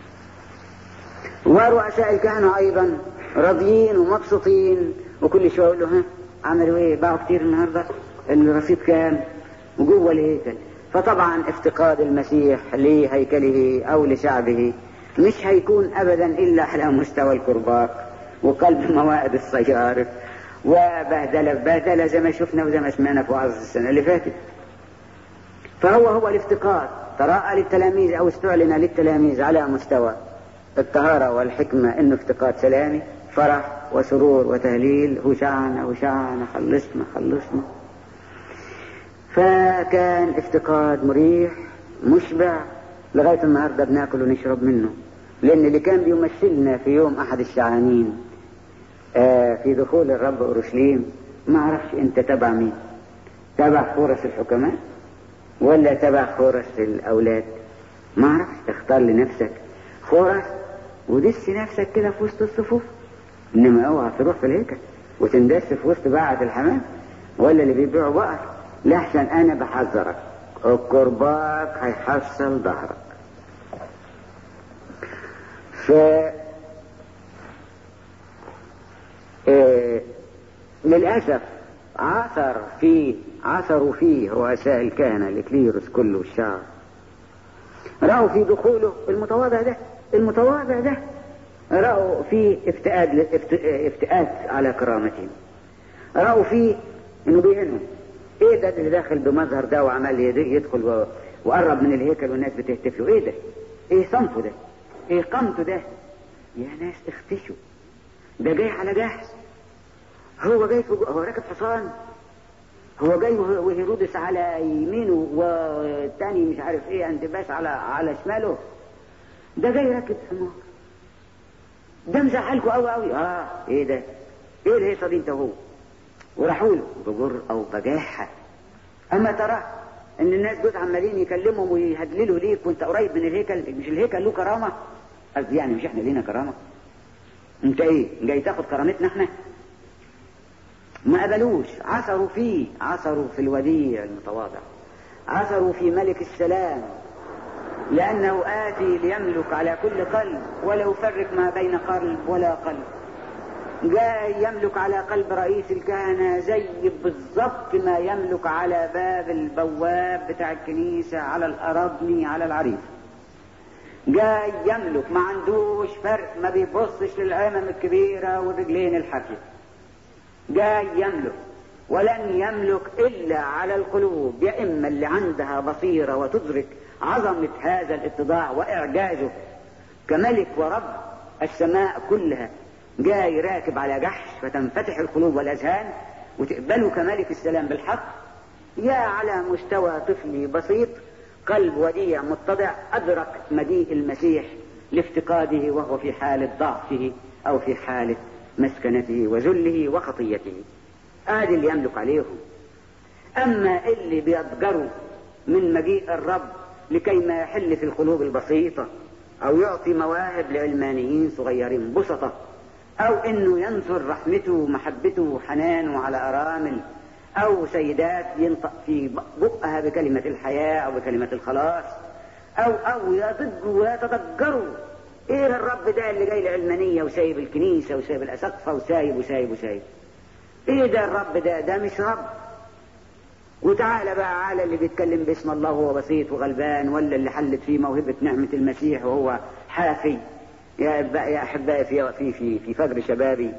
ورؤساء الكهنة ايضا راضيين ومبسوطين وكل شوية يقول له ها عملوا ايه باعوا كتير النهاردة الرصيد كام وجوه الهيكل فطبعا افتقاد المسيح لهيكله او لشعبه مش هيكون ابدا الا على مستوى الكرباج وقلب موائد السيارة وبهدلة بهدلة زي ما شفنا وزي ما سمعنا في وعظ السنة اللي فاتت فهو هو الافتقاد تراءى للتلاميذ او استعلن للتلاميذ على مستوى الطهارة والحكمة انه افتقاد سلامي فرح وسرور وتهليل هشعنا هشعنا خلصنا خلصنا فكان افتقاد مريح مشبع لغاية النهاردة بناكل ونشرب منه لأن اللي كان بيمثلنا في يوم أحد الشعانين آه في دخول الرب أورشليم ما أعرفش أنت تبع مين تبع خورس الحكماء ولا تبع خورس الأولاد ما أعرفش تختار لنفسك خورس ودس نفسك كده في وسط الصفوف إنما اوعى تروح في الهيكل وتندس في وسط باعة الحمام ولا اللي بيبيعوا بقر لحسن أنا بحذرك الكرباج هيحصل ظهرك ف إيه للأسف عثر فيه عثروا فيه رؤساء الكهنة الإكليروس كله الشعب رأوا في دخوله المتواضع ده المتواضع ده رأوا فيه افتئاد افتئات على كرامتهم رأوا فيه انه بيهنهم ايه ده اللي داخل بمظهر ده وعمال يدخل وقرب من الهيكل والناس بتهتف له ايه ده ايه صنفه ده ايه قامته ده يا ناس اختشوا ده جاي على جهز هو جاي فوق هو راكب حصان هو جاي وهيرودس على يمينه والتاني مش عارف ايه اندباس على على شماله ده جاي راكب حمار ده مزعلكوا قوي قوي اه ايه ده ايه الهيصه دي انت وهو وراحوا له بجرأة وبجاحة اما ترى ان الناس دول عمالين يكلمهم ويهدللوا ليك وانت قريب من الهيكل مش الهيكل له كرامه قصدي يعني مش احنا لينا كرامه انت ايه جاي تاخد كرامتنا احنا ما قبلوش عثروا فيه عثروا في الوديع المتواضع عثروا في ملك السلام لأنه آتي ليملك على كل قلب ولا يفرق ما بين قلب ولا قلب جاي يملك على قلب رئيس الكهنة زي بالضبط ما يملك على باب البواب بتاع الكنيسة على الأرضني على العريف جاي يملك ما عندوش فرق ما بيبصش للعمم الكبيرة والرجلين الحافية جاي يملك ولن يملك إلا على القلوب يا إما اللي عندها بصيرة وتدرك عظمة هذا الاتضاع وإعجازه كملك ورب السماء كلها جاي راكب على جحش فتنفتح القلوب والأذهان وتقبله كملك السلام بالحق يا على مستوى طفلي بسيط قلب وديع متضع أدرك مجيء المسيح لافتقاده وهو في حالة ضعفه أو في حالة مسكنته وذله وخطيته ادي اللي يملك عليهم اما اللي بيضجروا من مجيء الرب لكي ما يحل في القلوب البسيطة او يعطي مواهب لعلمانيين صغيرين بسطة او انه ينثر رحمته ومحبته وحنانه على ارامل او سيدات ينطق في بقها بكلمة الحياة او بكلمة الخلاص او او يضجوا ويتضجروا ايه الرب ده اللي جاي العلمانية وسايب الكنيسة وسايب الاسقفة وسايب وسايب وسايب ايه ده الرب ده ده مش رب وتعالى بقى على اللي بيتكلم باسم الله وهو بسيط وغلبان ولا اللي حلت فيه موهبة نعمة المسيح وهو حافي يا يا احبائي في في في في فجر شبابي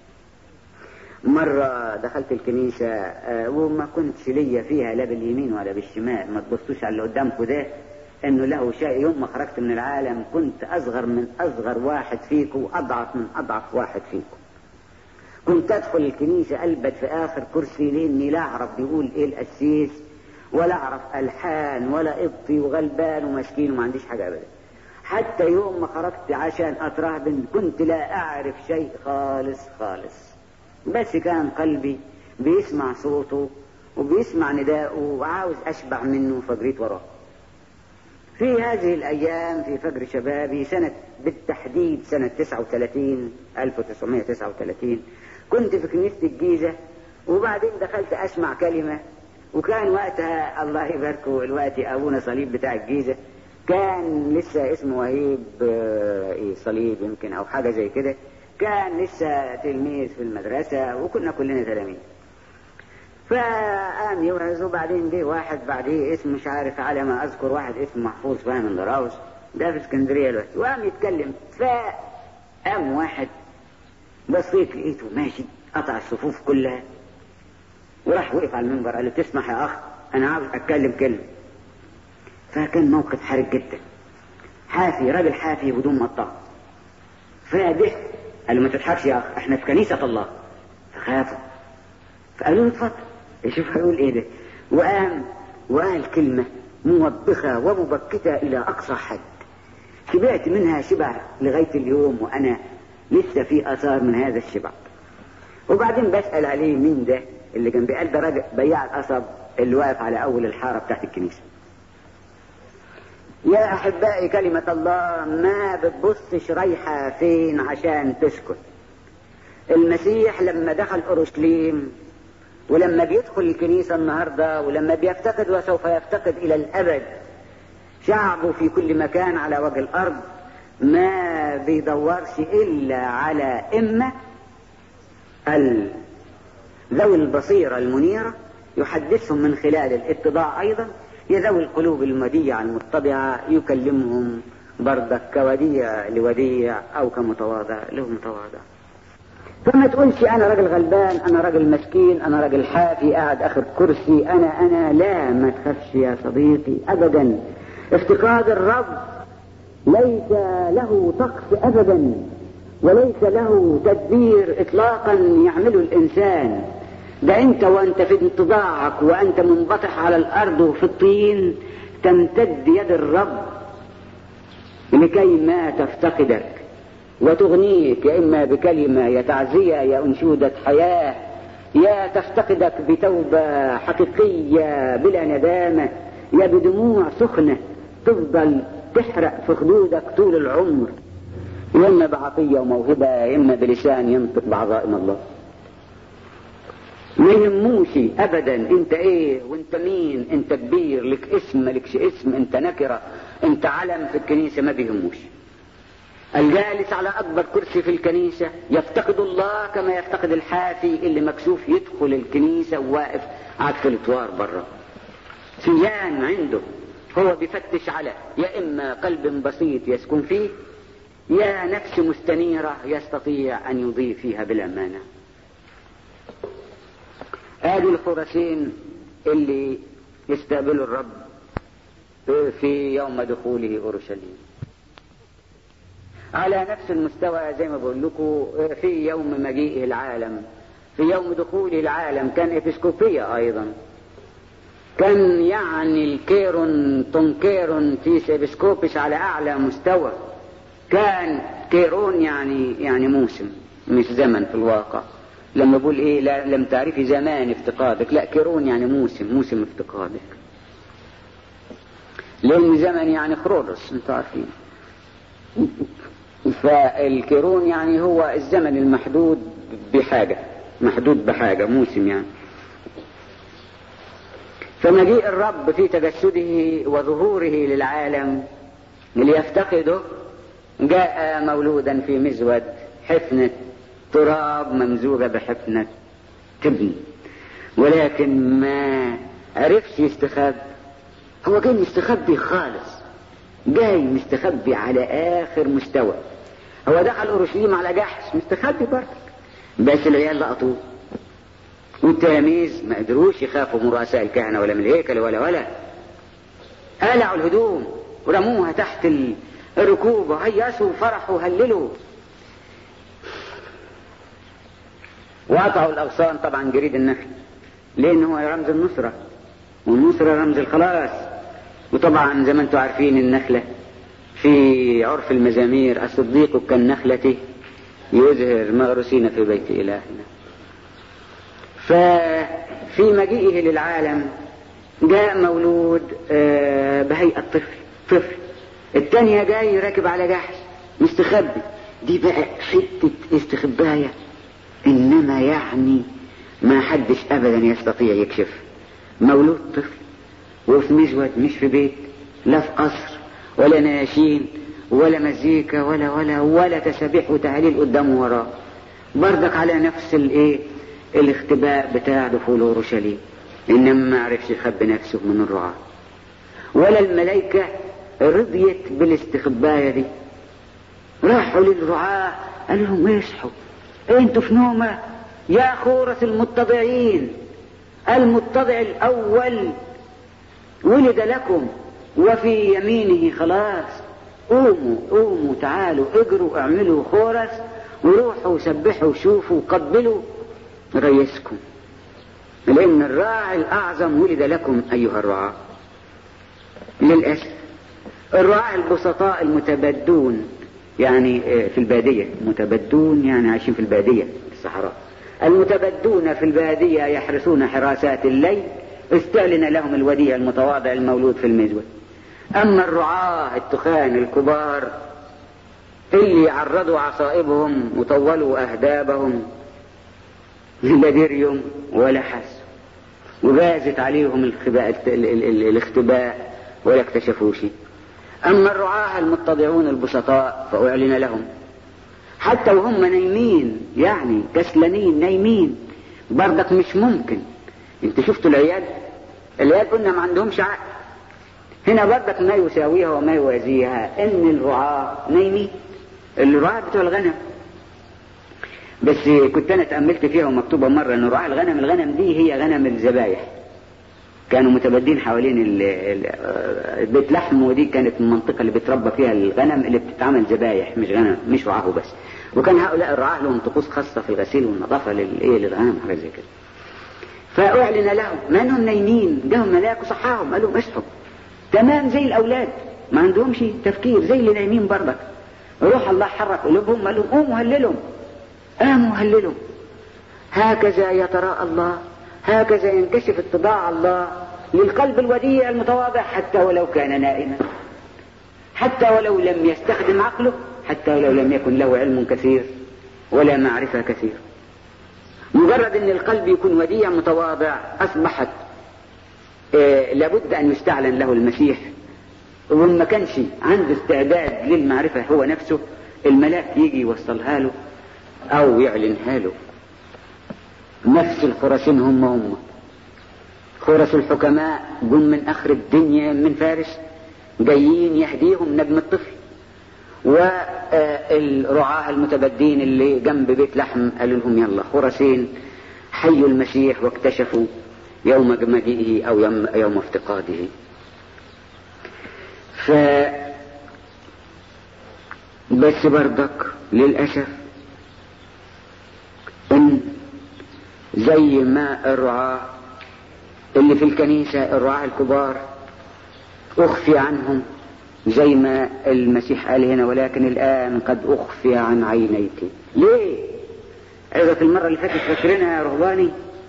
مرة دخلت الكنيسة آه وما كنتش ليا فيها لا باليمين ولا بالشمال ما تبصوش على اللي قدامكم ده انه له شيء يوم ما خرجت من العالم كنت اصغر من اصغر واحد فيكم واضعف من اضعف واحد فيكم كنت ادخل الكنيسة البت في اخر كرسي لاني لا اعرف بيقول ايه القسيس ولا اعرف الحان ولا قبطي وغلبان ومسكين وما عنديش حاجة ابدا حتى يوم ما خرجت عشان اترهبن كنت لا اعرف شيء خالص خالص بس كان قلبي بيسمع صوته وبيسمع نداءه وعاوز اشبع منه فجريت وراه في هذه الأيام في فجر شبابي سنة بالتحديد سنة 39 1939 كنت في كنيسة الجيزة وبعدين دخلت أسمع كلمة وكان وقتها الله يباركه الوقت أبونا صليب بتاع الجيزة كان لسه اسمه وهيب إيه صليب يمكن أو حاجة زي كده كان لسه تلميذ في المدرسة وكنا كلنا تلاميذ فقام يوعظ وبعدين جه واحد بعديه اسم مش عارف على ما اذكر واحد اسمه محفوظ فاهم الدراوس ده في اسكندريه دلوقتي وقام يتكلم فقام واحد بصيت لقيته ماشي قطع الصفوف كلها وراح وقف على المنبر قال له تسمح يا اخ انا عاوز اتكلم كلمه فكان موقف حرج جدا حافي راجل حافي بدون مطاط فضحك قال له ما تضحكش يا اخ احنا في كنيسه الله فخافوا فقالوا له اتفضل يشوف هيقول ايه ده وقام وقال كلمة موبخة ومبكتة إلى أقصى حد شبعت منها شبع لغاية اليوم وأنا لسه في آثار من هذا الشبع وبعدين بسأل عليه مين ده اللي جنبي قال ده راجل بياع القصب اللي واقف على أول الحارة بتاعت الكنيسة يا أحبائي كلمة الله ما بتبصش رايحة فين عشان تسكت المسيح لما دخل أورشليم ولما بيدخل الكنيسة النهاردة ولما بيفتقد وسوف يفتقد إلى الأبد شعبه في كل مكان على وجه الأرض ما بيدورش إلا على إما ذوي البصيرة المنيرة يحدثهم من خلال الاتضاع أيضا يا ذوي القلوب المديعة المتبعة يكلمهم بردك كوديع لوديع أو كمتواضع له متواضع فما تقولش انا راجل غلبان انا راجل مسكين انا راجل حافي قاعد اخد كرسي انا انا لا ما تخافش يا صديقي ابدا افتقاد الرب ليس له طقس ابدا وليس له تدبير اطلاقا يعمله الانسان ده انت وانت في انتضاعك وانت منبطح على الارض وفي الطين تمتد يد الرب لكي ما تفتقدك وتغنيك يا إما بكلمة يا تعزية يا أنشودة حياة يا تفتقدك بتوبة حقيقية بلا ندامة يا بدموع سخنة تفضل تحرق في خدودك طول العمر يا إما بعطية وموهبة يا إما بلسان ينطق بعظائم الله ما يهموش ابدا انت ايه وانت مين انت كبير لك اسم مالكش اسم انت نكره انت علم في الكنيسه ما بيهموش الجالس على اكبر كرسي في الكنيسه يفتقد الله كما يفتقد الحافي اللي مكسوف يدخل الكنيسه وواقف قاعد في الاتوار بره سيان عنده هو بيفتش على يا اما قلب بسيط يسكن فيه يا نفس مستنيره يستطيع ان يضيء فيها بالامانه ادي الفرسين اللي يستقبلوا الرب في يوم دخوله اورشليم على نفس المستوى زي ما بقول لكم في يوم مجيئه العالم في يوم دخوله العالم كان ابسكوبية ايضا كان يعني الكيرون تونكيرون تيس ابسكوبس على اعلى مستوى كان كيرون يعني يعني موسم مش زمن في الواقع لما بقول ايه لا لم تعرفي زمان افتقادك لا كيرون يعني موسم موسم افتقادك لان زمن يعني خرورس انتوا عارفين فالكيرون يعني هو الزمن المحدود بحاجة محدود بحاجة موسم يعني فمجيء الرب في تجسده وظهوره للعالم ليفتقده جاء مولودا في مزود حفنة تراب ممزوجة بحفنة تبن ولكن ما عرفش يستخبى هو جاي مستخبي خالص جاي مستخبي على اخر مستوى هو دخل اورشليم على جحش مستخبي برضك بس العيال لقطوه والتلاميذ ما قدروش يخافوا من رؤساء الكهنه ولا من الهيكل ولا ولا قلعوا الهدوم ورموها تحت الركوب وهيسوا وفرحوا وهللوا وقطعوا الاغصان طبعا جريد النخل لان هو رمز النصره والنصره رمز الخلاص وطبعا زي ما انتم عارفين النخله في عرف المزامير الصديق كالنخلة يزهر مغروسين في بيت إلهنا ففي مجيئه للعالم جاء مولود بهيئة طفل طفل التانية جاي راكب على جحش مستخبي دي بقى حتة استخباية إنما يعني ما حدش أبدا يستطيع يكشف مولود طفل وفي مزود مش في بيت لا في قصر ولا ناشين ولا مزيكا ولا ولا ولا تسابيح وتهليل قدامه وراه بردك على نفس الايه الاختباء بتاع دخول اورشليم انما ما عرفش يخبي نفسه من الرعاة ولا الملائكة رضيت بالاستخباية دي راحوا للرعاة قال لهم اصحوا انتوا في نومة يا خورة المتضعين المتضع الاول ولد لكم وفي يمينه خلاص قوموا قوموا تعالوا اجروا اعملوا خورس وروحوا سبحوا شوفوا قبلوا ريسكم لان الراعي الاعظم ولد لكم ايها الرعاة للاسف الرعاة البسطاء المتبدون يعني في البادية متبدون يعني عايشين في البادية في الصحراء المتبدون في البادية يحرسون حراسات الليل استعلن لهم الوديع المتواضع المولود في المزود أما الرعاة التخان الكبار اللي عرضوا عصائبهم وطولوا أهدابهم لا دريهم ولا حسوا وبازت عليهم الخباء الاختباء ولا اكتشفوا شيء أما الرعاة المتضعون البسطاء فأعلن لهم حتى وهم نايمين يعني كسلانين نايمين بردك مش ممكن انت شفتوا العيال العيال قلنا ما عندهمش عقل هنا بردك ما يساويها وما يوازيها ان الرعاة نايمين الرعاة بتوع الغنم بس كنت انا تأملت فيها ومكتوبة مرة ان رعاة الغنم الغنم دي هي غنم الذبايح كانوا متبدين حوالين البيت لحم ودي كانت المنطقة اللي بتربى فيها الغنم اللي بتتعمل ذبايح مش غنم مش رعاه بس وكان هؤلاء الرعاة لهم طقوس خاصة في الغسيل والنظافة للايه للغنم حاجة زي كده فأعلن لهم ما انهم نايمين جاهم ملاك وصحاهم قالوا اصحوا تمام زي الاولاد ما عندهمش تفكير زي اللي نايمين برضك روح الله حرك قلوبهم قال لهم قوموا هللهم قاموا هللهم هكذا يتراءى الله هكذا ينكشف اتباع الله للقلب الوديع المتواضع حتى ولو كان نائما حتى ولو لم يستخدم عقله حتى ولو لم يكن له علم كثير ولا معرفة كثير مجرد ان القلب يكون وديع متواضع اصبحت آه لابد ان يستعلن له المسيح وإن ما كانش عنده استعداد للمعرفة هو نفسه الملاك يجي يوصلها له أو يعلنها له نفس الخرسين هم هم خرس الحكماء جم من آخر الدنيا من فارس جايين يهديهم نجم الطفل والرعاة المتبدين اللي جنب بيت لحم قالوا لهم يلا خرسين حيوا المسيح واكتشفوا يوم مجيئه أو يوم, يوم افتقاده ف بس بردك للأسف إن زي ما الرعاة اللي في الكنيسة الرعاة الكبار أخفي عنهم زي ما المسيح قال هنا ولكن الآن قد أخفي عن عينيك ليه؟ عظة المرة اللي فاتت فاكرينها يا رهباني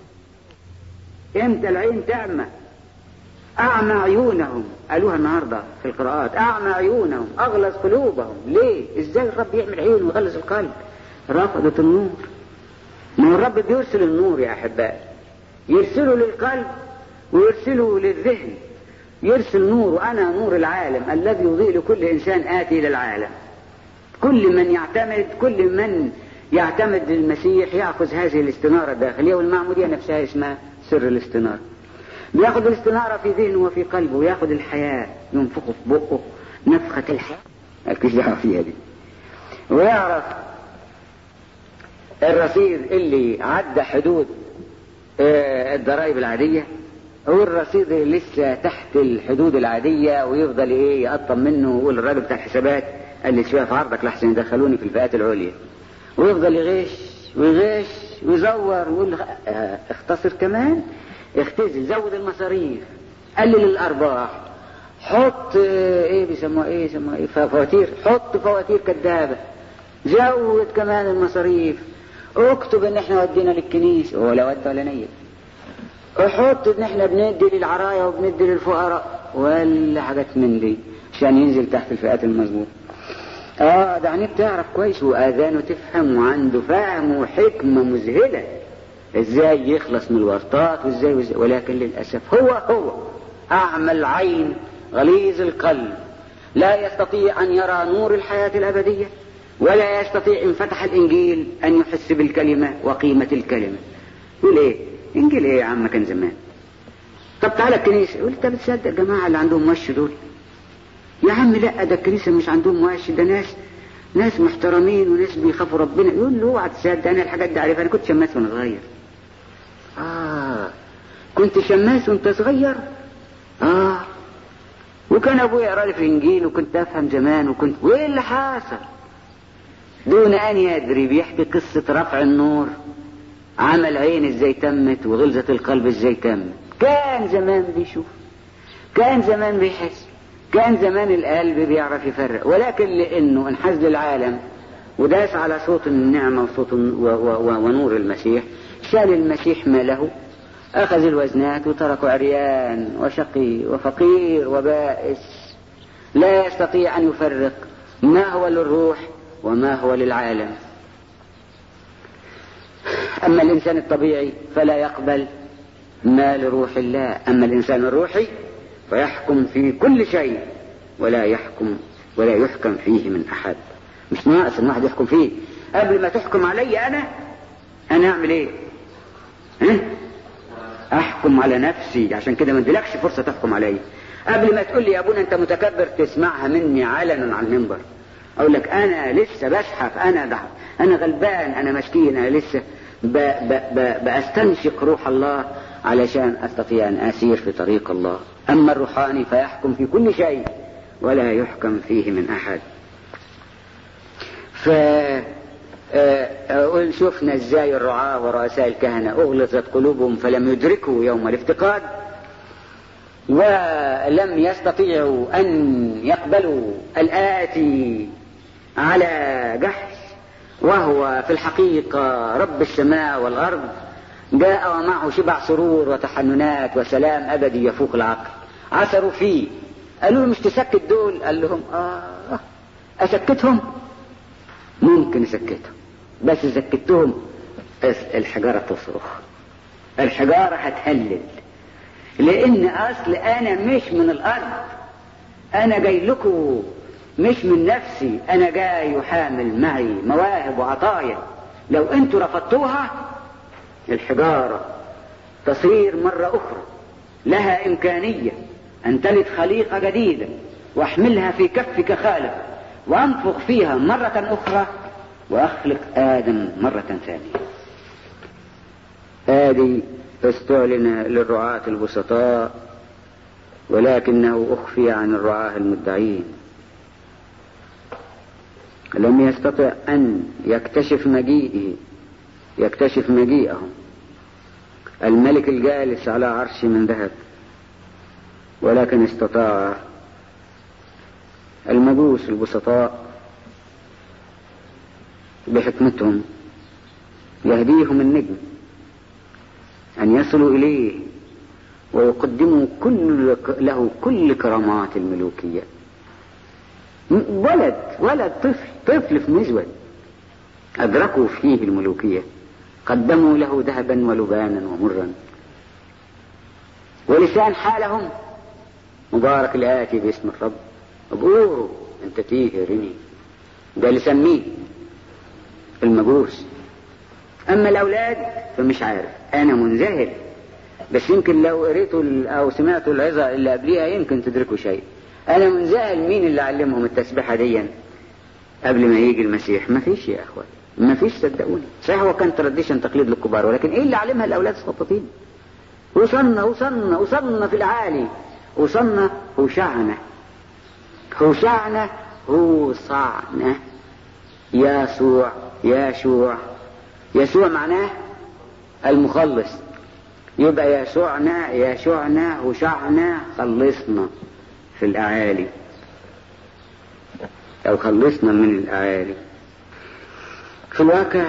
امتى العين تعمى أعمى عيونهم قالوها النهاردة في القراءات أعمى عيونهم أغلظ قلوبهم ليه إزاي الرب يعمل عيون ويغلظ القلب رفضت النور ما هو الرب بيرسل النور يا أحبائي يرسله للقلب ويرسله للذهن يرسل نور أنا نور العالم الذي يضيء لكل إنسان آتي إلى العالم كل من يعتمد كل من يعتمد المسيح يأخذ هذه الاستنارة الداخلية والمعمودية نفسها اسمها سر الاستنارة بياخد الاستنارة في ذهنه وفي قلبه وياخد الحياة ينفخه في بقه نفخة الحياة مالكش دعوة فيها دي ويعرف الرصيد اللي عدى حدود اه الضرائب العادية والرصيد اللي لسه تحت الحدود العادية ويفضل ايه يقطم منه ويقول الراجل بتاع الحسابات قال لي شوية في عرضك لحسن يدخلوني في الفئات العليا ويفضل يغش ويغش ويزور ويقول اه اختصر كمان اختزل زود المصاريف قلل الارباح حط ايه بيسموها ايه بيسموها ايه فواتير حط فواتير كذابه زود كمان المصاريف اكتب ان احنا ودينا للكنيسه ولا ود ولا نيل احط ان احنا بندي للعرايا وبندي للفقراء ولا حاجات من دي عشان ينزل تحت الفئات المظبوطه اه ده عينيه بتعرف كويس واذانه تفهم وعنده فهم وحكمه مذهله ازاي يخلص من الورطات وازاي, وازاي ولكن للاسف هو هو اعمى العين غليظ القلب لا يستطيع ان يرى نور الحياه الابديه ولا يستطيع ان فتح الانجيل ان يحس بالكلمه وقيمه الكلمه يقول ايه انجيل ايه يا عم كان زمان طب تعالى الكنيسه يقول انت بتصدق الجماعه اللي عندهم وش دول يا عم لا ده الكنيسه مش عندهم وش ده ناس ناس محترمين وناس بيخافوا ربنا يقول له اوعى تصدق انا الحاجات دي عارفها انا كنت شماس وانا صغير آه كنت شماس وانت صغير آه وكان أبويا يقرأ لي في الإنجيل وكنت أفهم زمان وكنت وإيه اللي حاصل دون أن يدري بيحكي قصة رفع النور عمل عين ازاي تمت وغلظة القلب ازاي تمت كان زمان بيشوف كان زمان بيحس كان زمان القلب بيعرف يفرق ولكن لأنه انحاز للعالم وداس على صوت النعمة وصوت و و و ونور المسيح شال المسيح ماله أخذ الوزنات وتركه عريان وشقي وفقير وبائس لا يستطيع أن يفرق ما هو للروح وما هو للعالم أما الإنسان الطبيعي فلا يقبل ما لروح الله أما الإنسان الروحي فيحكم في كل شيء ولا يحكم ولا يحكم فيه من أحد مش ناقص ان واحد يحكم فيه قبل ما تحكم علي انا انا اعمل ايه ها؟ احكم على نفسي عشان كده ما اديلكش فرصه تحكم عليا قبل ما تقول لي يا ابونا انت متكبر تسمعها مني علنا على المنبر اقول لك انا لسه بزحف انا ده انا غلبان انا مسكين انا لسه ب ب ب باستنشق روح الله علشان استطيع ان اسير في طريق الله اما الروحاني فيحكم في كل شيء ولا يحكم فيه من احد ف شفنا ازاي الرعاة ورؤساء الكهنة اغلقت قلوبهم فلم يدركوا يوم الافتقاد ولم يستطيعوا ان يقبلوا الآتي على جحش وهو في الحقيقة رب السماء والأرض جاء ومعه شبع سرور وتحننات وسلام أبدي يفوق العقل عثروا فيه قالوا له مش تسكت دول قال لهم آه أسكتهم ممكن اسكتهم بس سكتهم الحجارة تصرخ الحجارة هتهلل لان اصل انا مش من الارض انا جاي لكم مش من نفسي انا جاي وحامل معي مواهب وعطايا لو انتوا رفضتوها الحجارة تصير مرة اخرى لها امكانية ان تلد خليقة جديدة واحملها في كفك خالق وانفخ فيها مرة اخرى واخلق ادم مرة ثانية ادي استعلن للرعاة البسطاء ولكنه اخفي عن الرعاة المدعين لم يستطع ان يكتشف مجيئه يكتشف مجيئه الملك الجالس على عرش من ذهب ولكن استطاع المجوس البسطاء بحكمتهم يهديهم النجم أن يصلوا إليه ويقدموا كل له كل كرامات الملوكية ولد ولد طفل طفل في مزود أدركوا فيه الملوكية قدموا له ذهبا ولبانا ومرا ولسان حالهم مبارك الآتي باسم الرب أبوه أنت تيه رمي ده لسان مين المجوس أما الأولاد فمش عارف أنا منذهل بس يمكن لو قريتوا أو سمعتوا العظة اللي قبليها يمكن تدركوا شيء أنا منذهل مين اللي علمهم التسبيحة دي قبل ما يجي المسيح ما فيش يا أخوان ما فيش صدقوني صحيح هو كان ترديشن تقليد للكبار ولكن إيه اللي علمها الأولاد السقطين وصلنا وصلنا وصلنا في العالي وصلنا وشعنا هوشعنا هوصعنا يسوع يشوع يسوع معناه المخلص يبقى يسوعنا يشوعنا وشعنا خلصنا في الأعالي أو خلصنا من الأعالي في الواقع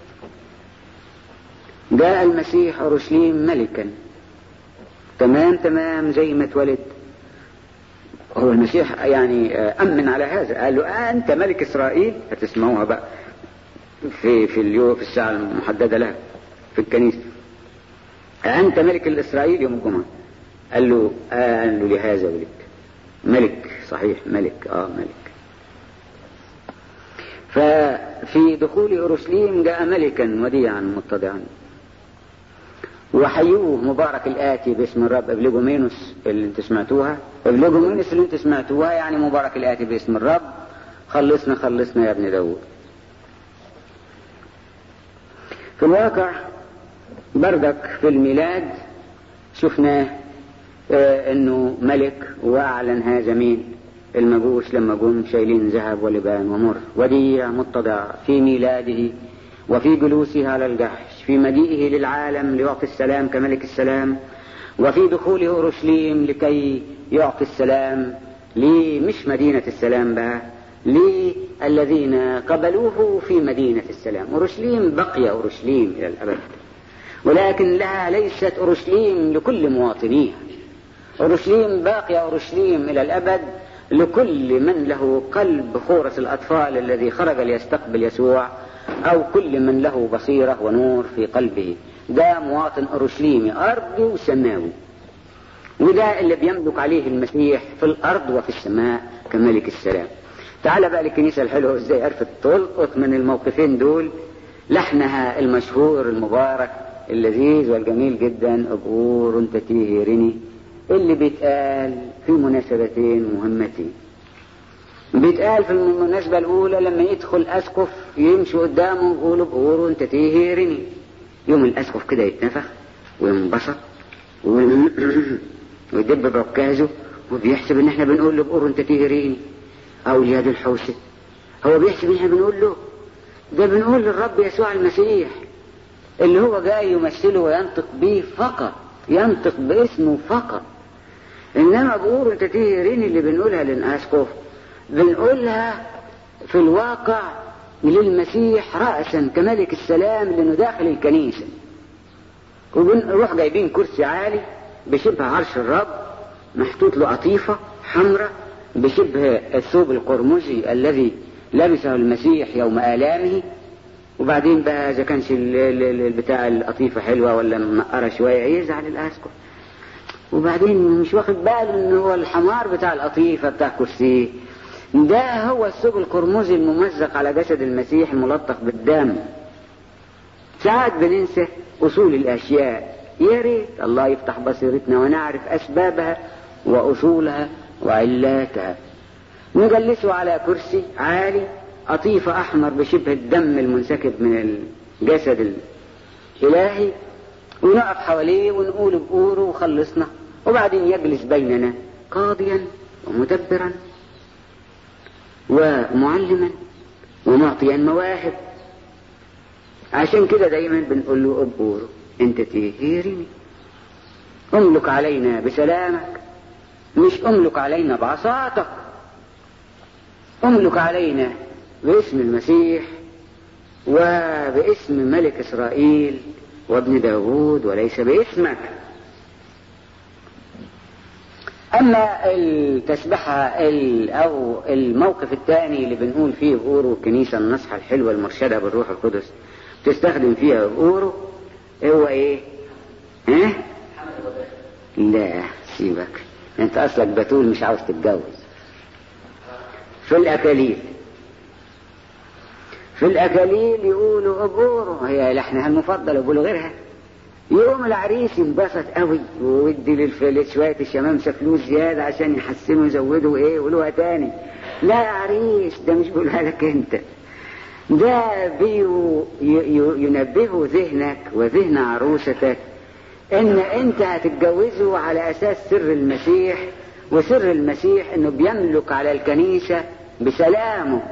جاء المسيح أورشليم ملكا تمام تمام زي ما اتولد هو المسيح يعني أمن على هذا قال له أنت ملك إسرائيل هتسمعوها بقى في في اليوم في الساعة المحددة لها في الكنيسة أنت ملك الإسرائيل يوم الجمعة قال له آه قال له لهذا ولك ملك صحيح ملك اه ملك ففي دخول أورشليم جاء ملكا وديعا متضعا وحيوه مبارك الآتي باسم الرب ابليجومينوس اللي انت سمعتوها ابليجومينوس اللي انت سمعتوها يعني مبارك الآتي باسم الرب خلصنا خلصنا يا ابن داود في الواقع بردك في الميلاد شفناه اه انه ملك واعلن هذا مين المجوس لما جم شايلين ذهب ولبان ومر وديع متضع في ميلاده وفي جلوسه على الجحش في مجيئه للعالم ليعطي السلام كملك السلام وفي دخوله اورشليم لكي يعطي السلام ليه مش مدينة السلام بقى للذين قبلوه في مدينة السلام أورشليم بقي أورشليم إلى الأبد ولكن لها ليست أورشليم لكل مواطنيها أورشليم باقية أورشليم إلى الأبد لكل من له قلب خورس الأطفال الذي خرج ليستقبل يسوع أو كل من له بصيرة ونور في قلبه ده مواطن أورشليمي أرضي وسماوي وده اللي بيملك عليه المسيح في الأرض وفي السماء كملك السلام تعال بقى للكنيسة الحلوة ازاي عرفت تلقط من الموقفين دول لحنها المشهور المبارك اللذيذ والجميل جدا أبور انت تيهرني اللي بيتقال في مناسبتين مهمتين بيتقال في المناسبة الأولى لما يدخل أسقف يمشي قدامه ويقول بقور انت تيهرني يوم الأسقف كده يتنفخ وينبسط ويدب بعكازه وبيحسب ان احنا بنقول له بقور انت تيهريني او اليد الحوسة هو بيحسب ان احنا بنقول له ده بنقول للرب يسوع المسيح اللي هو جاي يمثله وينطق به فقط ينطق باسمه فقط انما بقول انت تيهريني اللي بنقولها للاسقف بنقولها في الواقع للمسيح رأسا كملك السلام لانه داخل الكنيسة وبنروح جايبين كرسي عالي بشبه عرش الرب محطوط له قطيفة حمراء بشبه الثوب القرمزي الذي لبسه المسيح يوم آلامه وبعدين بقى اذا كانش ال- ال- ال- البتاع القطيفه حلوه ولا منقره شويه يزعل الاسكت وبعدين مش واخد باله ان هو الحمار بتاع القطيفه بتاع كرسيه ده هو الثوب القرمزي الممزق على جسد المسيح الملطخ بالدم ساعات بننسى اصول الاشياء يا ريت الله يفتح بصيرتنا ونعرف اسبابها واصولها وعلاتها نجلسه على كرسي عالي قطيفة أحمر بشبه الدم المنسكب من الجسد الإلهي ونقف حواليه ونقول بقوله وخلصنا وبعدين يجلس بيننا قاضيا ومدبرا ومعلما ومعطيا مواهب عشان كده دايما بنقول له ابقوله انت تهيرني املك علينا بسلامك مش املك علينا بعصاتك املك علينا باسم المسيح وباسم ملك اسرائيل وابن داود وليس باسمك اما التسبحة ال- او الموقف الثاني اللي بنقول فيه بقوره الكنيسة النصحة الحلوة المرشدة بالروح القدس تستخدم فيها بقوره هو ايه ها لا سيبك انت اصلك بتقول مش عاوز تتجوز في الاكاليل في الاكاليل يقولوا ابوره هي لحنها المفضل يقولوا غيرها يقوم العريس ينبسط قوي ويدي للفلت شويه الشمامسه فلوس زياده عشان يحسنوا يزودوا ايه يقولوها تاني لا يا عريس ده مش بيقولها لك انت ده بيو ي- ي- ينبهوا ذهنك وذهن عروستك ان انت هتتجوزه على اساس سر المسيح وسر المسيح انه بيملك على الكنيسة بسلامه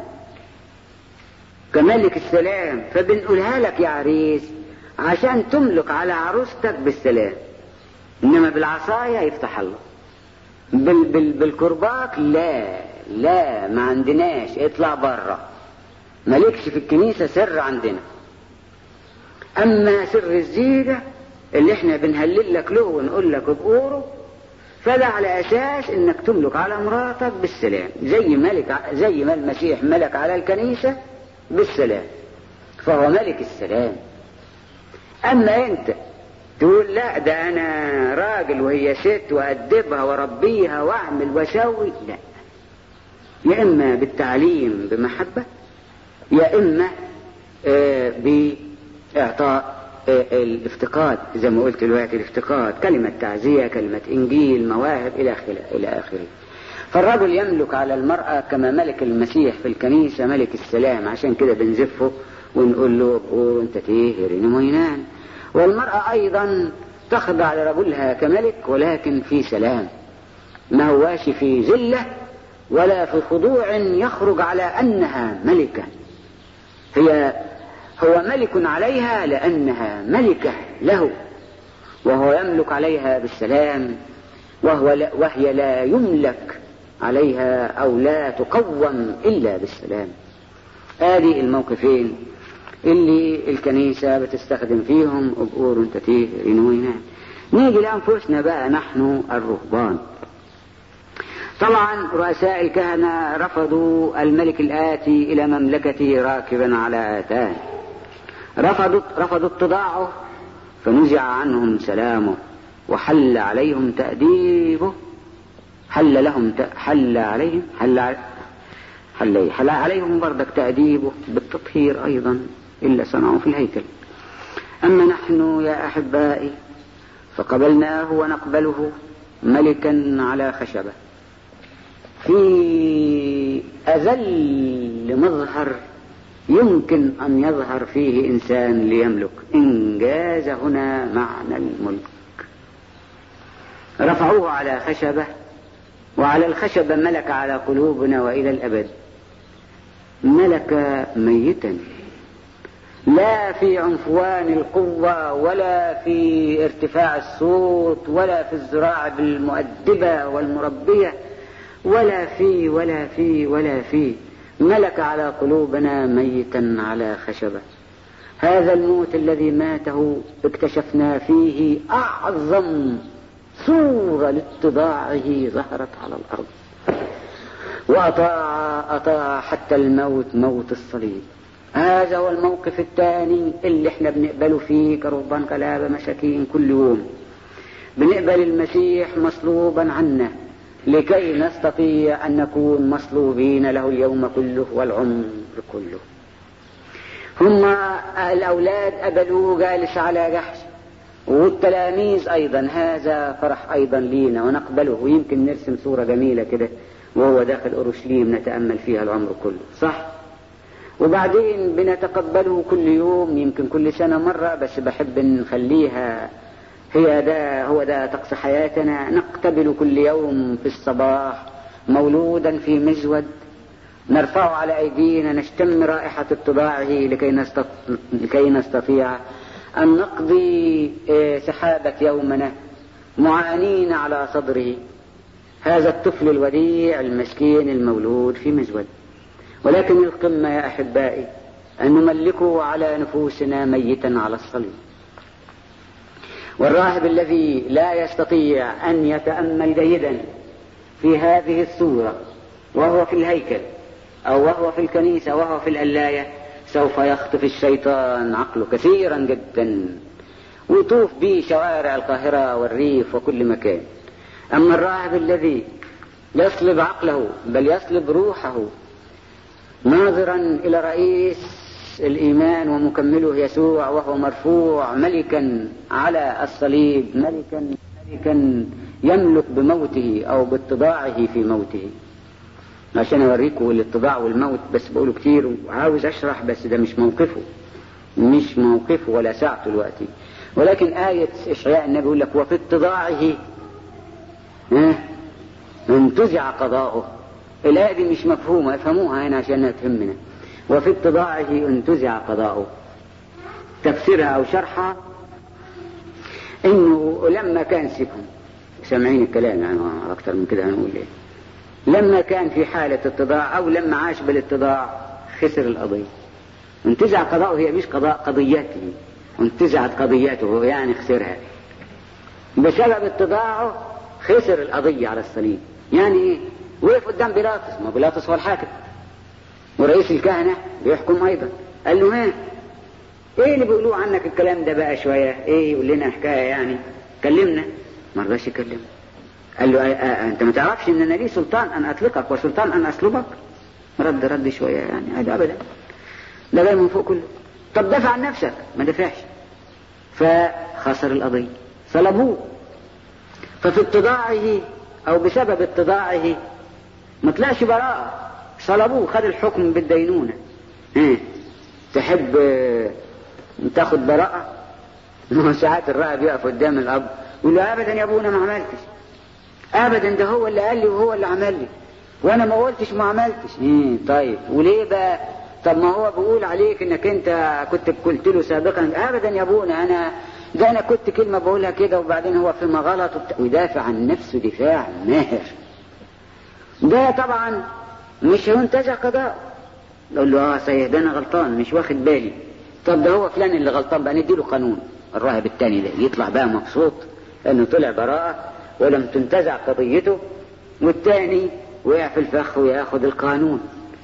كملك السلام فبنقولها لك يا عريس عشان تملك على عروستك بالسلام انما بالعصاية يفتح الله بال بال بالكرباك لا لا ما عندناش اطلع بره مالكش في الكنيسة سر عندنا اما سر الزيجة اللي احنا بنهلل لك له ونقول لك بقوره فده على اساس انك تملك على مراتك بالسلام زي ملك زي ما المسيح ملك على الكنيسة بالسلام فهو ملك السلام اما انت تقول لا ده انا راجل وهي ست وادبها واربيها واعمل واسوي لا يا اما بالتعليم بمحبة يا اما آه باعطاء آه الافتقاد زي ما قلت دلوقتي الافتقاد كلمة تعزية كلمة انجيل مواهب الى اخره الى اخره فالرجل يملك على المرأة كما ملك المسيح في الكنيسة ملك السلام عشان كده بنزفه ونقول له قول انت تيه رينموينان والمرأة ايضا تخضع لرجلها كملك ولكن في سلام ما هواش في ذلة ولا في خضوع يخرج على انها ملكة هي هو ملك عليها لانها ملكة له وهو يملك عليها بالسلام وهو لا وهي لا يملك عليها او لا تقوم الا بالسلام ادي الموقفين اللي الكنيسة بتستخدم فيهم أبقور تتيه رنوينان نيجي لأنفسنا بقى نحن الرهبان طبعا رؤساء الكهنة رفضوا الملك الآتي إلى مملكته راكبا على آتان رفضوا رفضوا اتضاعه فنزع عنهم سلامه وحل عليهم تأديبه حل لهم ت... حل عليهم حل ع... حل حل عليهم بردك تأديبه بالتطهير أيضا إلا صنعوا في الهيكل أما نحن يا أحبائي فقبلناه ونقبله ملكا على خشبة في أذل مظهر يمكن أن يظهر فيه إنسان ليملك إنجاز هنا معنى الملك رفعوه على خشبة وعلى الخشبة ملك على قلوبنا وإلى الأبد ملك ميتا لا في عنفوان القوة ولا في ارتفاع الصوت ولا في الزراعة بالمؤدبة والمربية ولا في ولا في ولا في ملك على قلوبنا ميتا على خشبة هذا الموت الذي ماته اكتشفنا فيه أعظم صورة لاتضاعه ظهرت على الأرض وأطاع أطاع حتى الموت موت الصليب هذا هو الموقف الثاني اللي احنا بنقبله فيه كرهبان كلابة مساكين كل يوم بنقبل المسيح مصلوبا عنا لكي نستطيع أن نكون مصلوبين له اليوم كله والعمر كله هم الأولاد قبلوه جالس على جحش والتلاميذ أيضا هذا فرح أيضا لينا ونقبله ويمكن نرسم صورة جميلة كده وهو داخل أورشليم نتأمل فيها العمر كله صح وبعدين بنتقبله كل يوم يمكن كل سنة مرة بس بحب نخليها هي ده هو ده طقس حياتنا نقتبل كل يوم في الصباح مولودا في مزود نرفعه على أيدينا نشتم رائحة اتباعه لكي, نستط... لكي نستطيع أن نقضي سحابة يومنا معانين على صدره هذا الطفل الوديع المسكين المولود في مزود ولكن القمة يا أحبائي أن نملكه على نفوسنا ميتا على الصليب والراهب الذي لا يستطيع أن يتأمل جيدا في هذه الصورة وهو في الهيكل أو وهو في الكنيسة وهو في الألاية سوف يخطف الشيطان عقله كثيرا جدا ويطوف به شوارع القاهرة والريف وكل مكان أما الراهب الذي يصلب عقله بل يصلب روحه ناظرا إلى رئيس الإيمان ومكمله يسوع وهو مرفوع ملكا على الصليب ملكا ملكا يملك بموته أو باتضاعه في موته عشان أوريكم الاتضاع والموت بس بقوله كتير وعاوز أشرح بس ده مش موقفه مش موقفه ولا ساعته دلوقتي ولكن آية إشعياء النبي يقول لك وفي اتضاعه انتزع قضاؤه الآية دي مش مفهومة افهموها هنا عشان تهمنا وفي اتضاعه انتزع قضاؤه تفسيرها أو شرحها إنه لما كان سكن سامعين الكلام يعني أكثر من كده هنقول إيه لما كان في حالة اتضاع أو لما عاش بالاتضاع خسر القضية انتزع قضاؤه هي مش قضاء قضيته انتزعت قضيته يعني خسرها بسبب اتضاعه خسر القضية على الصليب يعني ايه وقف قدام بيلاطس ما بيلاطس هو الحاكم ورئيس الكهنة بيحكم أيضا قال له ايه ايه اللي بيقولوه عنك الكلام ده بقى شوية ايه يقول لنا حكاية يعني كلمنا ما رضاش يكلمه قال له آه آه انت ما تعرفش ان انا لي سلطان ان اطلقك وسلطان ان اسلبك رد رد شوية يعني قال ابدا ده جاي من فوق كله طب دافع عن نفسك ما دافعش فخسر القضية صلبوه ففي اتضاعه او بسبب اتضاعه ما طلعش براءة صلبوه خد الحكم بالدينونة ايه تحب تاخد براءة ساعات الراهب يقف قدام الاب يقول له ابدا يا ابونا ما عملتش ابدا ده هو اللي قال لي وهو اللي عمل لي وانا ما قلتش ما عملتش ايه طيب وليه بقى طب ما هو بيقول عليك انك انت كنت قلت له سابقا ابدا يا ابونا انا ده انا كنت كلمه بقولها كده وبعدين هو فيما غلط ويدافع عن نفسه دفاع ماهر ده طبعا مش هينتزع قضاء يقول له اه صحيح ده انا غلطان مش واخد بالي طب ده هو فلان اللي غلطان بقى نديله قانون الراهب التاني ده يطلع بقى مبسوط انه طلع براءة ولم تنتزع قضيته والتاني وقع في الفخ وياخد القانون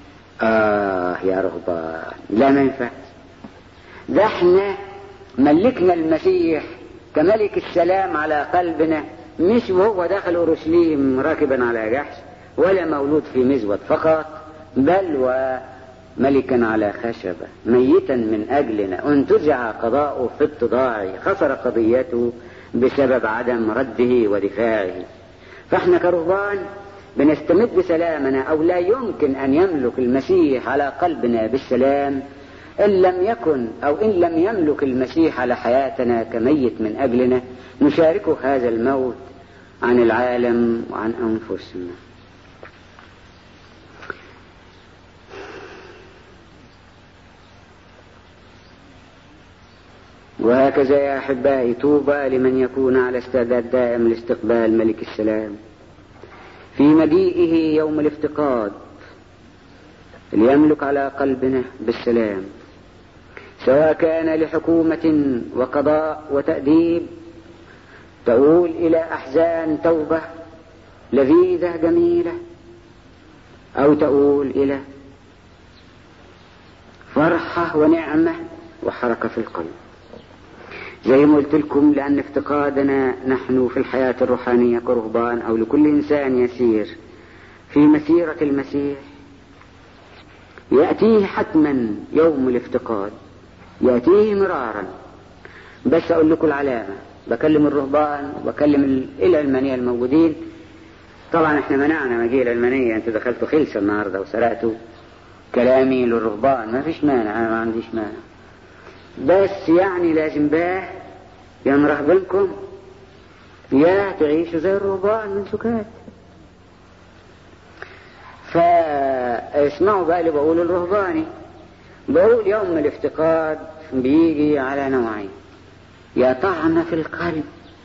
آه يا رهبان لا ما ينفعش ده احنا ملكنا المسيح كملك السلام على قلبنا مش وهو داخل اورشليم راكبا على جحش ولا مولود في مزود فقط بل وملكا على خشبة ميتا من أجلنا انتزع قضاؤه في اتضاعه خسر قضيته بسبب عدم رده ودفاعه فاحنا كرهبان بنستمد سلامنا أو لا يمكن أن يملك المسيح على قلبنا بالسلام إن لم يكن أو إن لم يملك المسيح على حياتنا كميت من أجلنا نشاركه هذا الموت عن العالم وعن أنفسنا وهكذا يا أحبائي طوبى لمن يكون على استعداد دائم لاستقبال ملك السلام في مجيئه يوم الافتقاد ليملك على قلبنا بالسلام سواء كان لحكومة وقضاء وتأديب تؤول إلى أحزان توبة لذيذة جميلة أو تؤول إلى فرحة ونعمة وحركة في القلب زي ما قلت لكم لأن افتقادنا نحن في الحياة الروحانية كرهبان أو لكل إنسان يسير في مسيرة المسيح يأتيه حتما يوم الافتقاد يأتيه مرارا بس أقول لكم العلامة بكلم الرهبان وبكلم العلمانية الموجودين طبعا احنا منعنا مجيء العلمانية انتوا دخلتوا خلسة النهاردة وسرقتوا كلامي للرهبان ما فيش مانع انا ما عنديش مانع بس يعني لازم باه يا نرهبنكم يا تعيشوا زي الرهبان من سكات فاسمعوا بقى اللي بقوله الرهباني بقول يوم الافتقاد بيجي على نوعين يا طعنة في القلب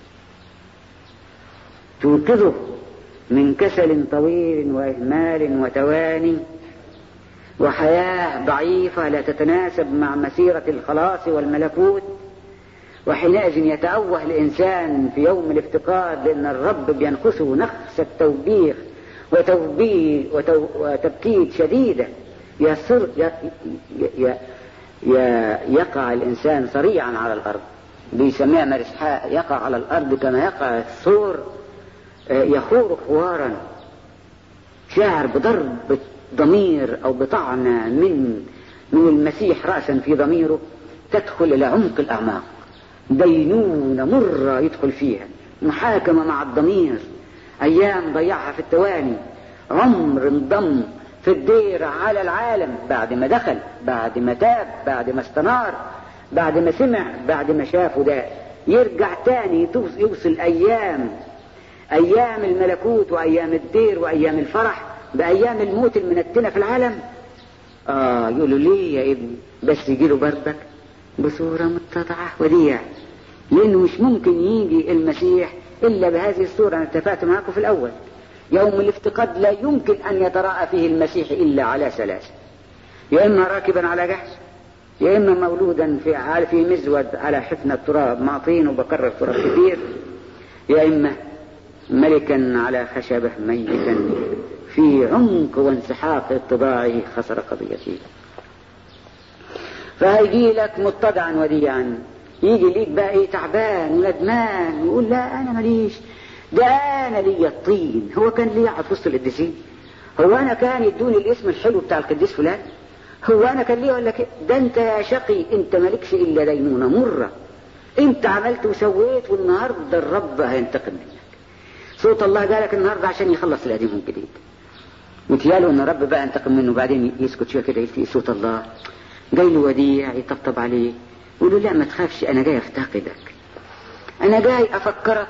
توقظه من كسل طويل وإهمال وتواني وحياة ضعيفة لا تتناسب مع مسيرة الخلاص والملكوت وحينئذ يتأوه الإنسان في يوم الافتقاد لأن الرب بينقصه نقص التوبيخ وتوبيه وتو وتبكيت شديدة يصر ي... ي... ي... يقع الإنسان صريعا على الأرض بيسميها مرسحاء يقع على الأرض كما يقع الثور يخور خوارا شاعر بضرب ضمير أو بطعنة من من المسيح رأسا في ضميره تدخل إلى عمق الأعماق دينونة مرة يدخل فيها محاكمة مع الضمير أيام ضيعها في التواني عمر انضم في الدير على العالم بعد ما دخل بعد ما تاب بعد ما استنار بعد ما سمع بعد ما شافه ده يرجع تاني يوصل أيام أيام الملكوت وأيام الدير وأيام الفرح بأيام الموت المنتنة في العالم آه يقولوا ليه يا ابني بس يجيله بردك بصورة متضعة وديع لأنه مش ممكن يجي المسيح إلا بهذه الصورة أنا اتفقت معكم في الأول يوم الافتقاد لا يمكن أن يتراءى فيه المسيح إلا على ثلاثة يا إما راكبا على جحش يا إما مولودا في في مزود على حفنة تراب مع طين وبكرر تراب كبير يا إما ملكا على خشبة ميتا في عمق وانسحاق اتباعه خسر قضيته فهيجي لك متضعا وديعا يجي ليك بقى ايه تعبان وندمان ويقول لا انا ماليش ده انا ليا الطين هو كان ليا قاعد في وسط القديسين هو انا كان يدوني الاسم الحلو بتاع القديس فلان هو انا كان ليه ولا كده ده انت يا شقي انت مالكش الا دينونه مره انت عملت وسويت والنهارده الرب هينتقم منك صوت الله جالك النهارده عشان يخلص القديم والجديد متياله ان الرب بقى ينتقم منه وبعدين يسكت شويه كده يلتقي صوت الله جاي له وديع يطبطب عليه يقول له لا ما تخافش انا جاي افتقدك انا جاي افكرك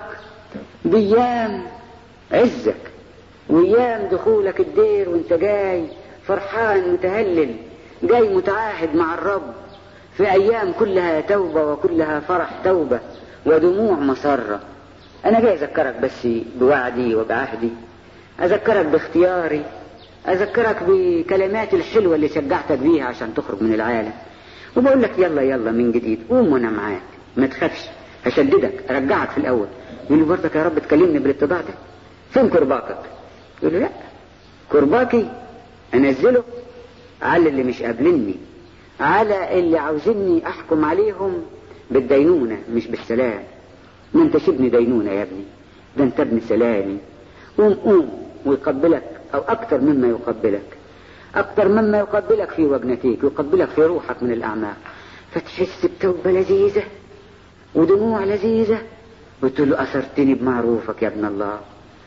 بايام عزك وايام دخولك الدير وانت جاي فرحان متهلل جاي متعاهد مع الرب في ايام كلها توبه وكلها فرح توبه ودموع مسره انا جاي اذكرك بس بوعدي وبعهدي اذكرك باختياري اذكرك بكلماتي الحلوه اللي شجعتك بيها عشان تخرج من العالم وبقول لك يلا يلا من جديد قوم وانا معاك ما تخافش هشددك ارجعك في الاول يقول لي برضك يا رب تكلمني بالاتضاع ده فين كرباكك يقول له لا كرباكي انزله على اللي مش قابلني على اللي عاوزيني احكم عليهم بالدينونه مش بالسلام ما انتش ابن دينونه يا ابني ده انت ابن سلامي قوم قوم ويقبلك او اكثر مما يقبلك اكثر مما يقبلك في وجنتيك يقبلك في روحك من الاعماق فتحس بتوبة لذيذة ودموع لذيذة وتقول له اثرتني بمعروفك يا ابن الله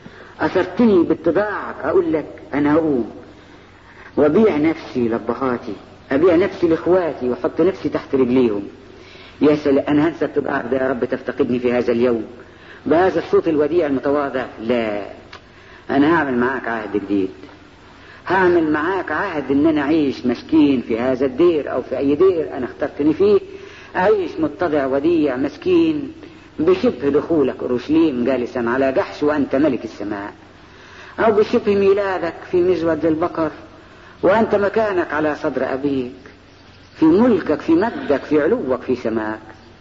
اثرتني باتباعك اقول لك انا اقوم وابيع نفسي لابهاتي ابيع نفسي لاخواتي واحط نفسي تحت رجليهم يا سلام انا هنسى اتباعك ده يا رب تفتقدني في هذا اليوم بهذا الصوت الوديع المتواضع لا انا هعمل معاك عهد جديد هعمل معاك عهد ان انا اعيش مسكين في هذا الدير او في اي دير انا اخترتني فيه اعيش متضع وديع مسكين بشبه دخولك اورشليم جالسا على جحش وانت ملك السماء او بشبه ميلادك في مزود البقر وانت مكانك على صدر ابيك في ملكك في مجدك في علوك في سماك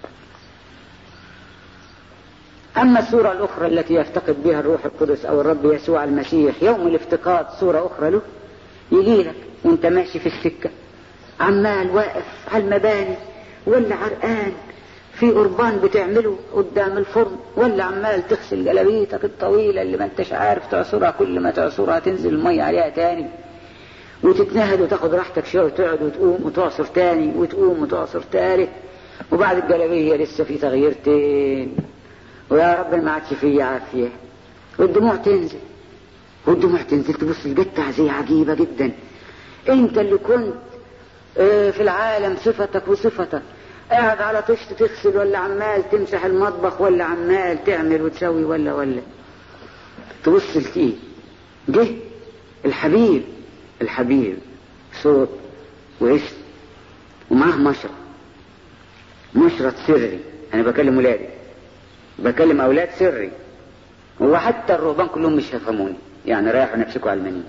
أما الصورة الأخرى التي يفتقد بها الروح القدس أو الرب يسوع المسيح يوم الافتقاد صورة أخرى له يجي لك وأنت ماشي في السكة عمال واقف على المباني ولا عرقان في قربان بتعمله قدام الفرن ولا عمال تغسل جلابيتك الطويلة اللي ما انتش عارف تعصرها كل ما تعصرها تنزل المية عليها تاني وتتنهد وتاخد راحتك شوية وتقعد وتقوم وتعصر تاني وتقوم وتعصر تالت وبعد الجلابية لسه في تغييرتين ويا رب ما عادش فيه عافية والدموع تنزل والدموع تنزل تبص لقيت تعزية عجيبة جدا انت اللي كنت اه في العالم صفتك وصفتك قاعد على طشت تغسل ولا عمال تمسح المطبخ ولا عمال تعمل وتسوي ولا ولا تبص لكيه جه الحبيب الحبيب صوت واسم ومعاه مشرط مشرط سري انا بكلم ولادي بكلم اولاد سري هو حتى الرهبان كلهم مش هيفهموني يعني رايحوا نفسكوا علمانيين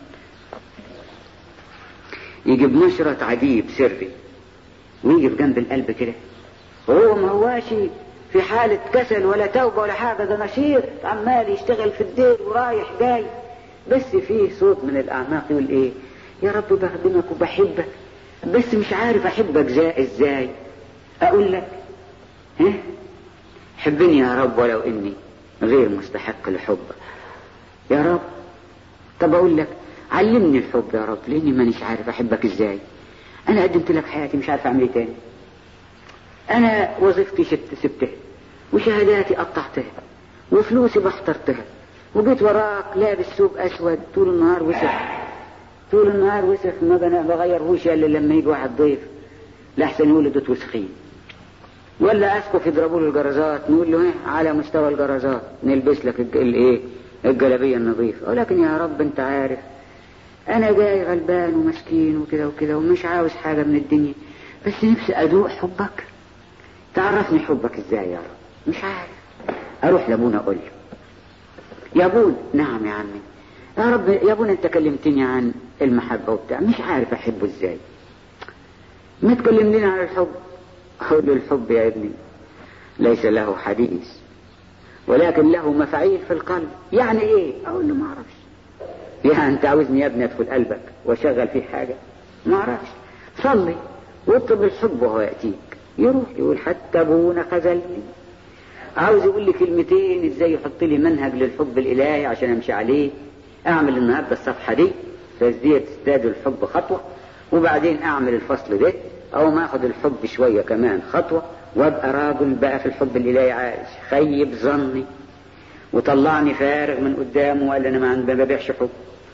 يجيب مشرط عجيب سري ويجي في جنب القلب كده وهو ما هواش في حالة كسل ولا توبة ولا حاجة ده نشيط عمال يشتغل في الدير ورايح جاي بس فيه صوت من الأعماق يقول إيه يا رب بخدمك وبحبك بس مش عارف أحبك إزاي أقول لك ها حبني يا رب ولو إني غير مستحق لحبك يا رب طب أقول لك علمني الحب يا رب لاني مانيش عارف احبك ازاي انا قدمت لك حياتي مش عارف اعمل ايه تاني انا وظيفتي شت سبتها وشهاداتي قطعتها وفلوسي بحترتها وجيت وراك لابس ثوب اسود طول النهار وسخ طول النهار وسخ ما بنا بغيرهوش الا لما يجي واحد ضيف لاحسن يولد وسخين ولا اسقف يضربوا له الجرزات نقول له ايه على مستوى الجرزات نلبس لك الايه الجلابيه النظيفه ولكن يا رب انت عارف انا جاي غلبان ومسكين وكده وكده ومش عاوز حاجة من الدنيا بس نفسي ادوق حبك تعرفني حبك ازاي يا رب مش عارف اروح لابونا اقول له يا ابونا نعم يا عمي يا رب يا ابونا انت كلمتني عن المحبة وبتاع مش عارف احبه ازاي ما تكلمني عن الحب اقول له الحب يا ابني ليس له حديث ولكن له مفاعيل في القلب يعني ايه اقول له ما اعرفش يا انت عاوزني يا ابني ادخل قلبك واشغل فيه حاجة ما اعرفش صلي واطلب الحب وهو يأتيك يروح يقول حتى ابونا خذلني عاوز يقول لي كلمتين ازاي يحط لي منهج للحب الالهي عشان امشي عليه اعمل النهارده الصفحة دي تزديد تزداد الحب خطوة وبعدين اعمل الفصل ده او ما اخد الحب شوية كمان خطوة وابقى راجل بقى في الحب الالهي عايش خيب ظني وطلعني فارغ من قدامه وقال انا ما ببيعش حب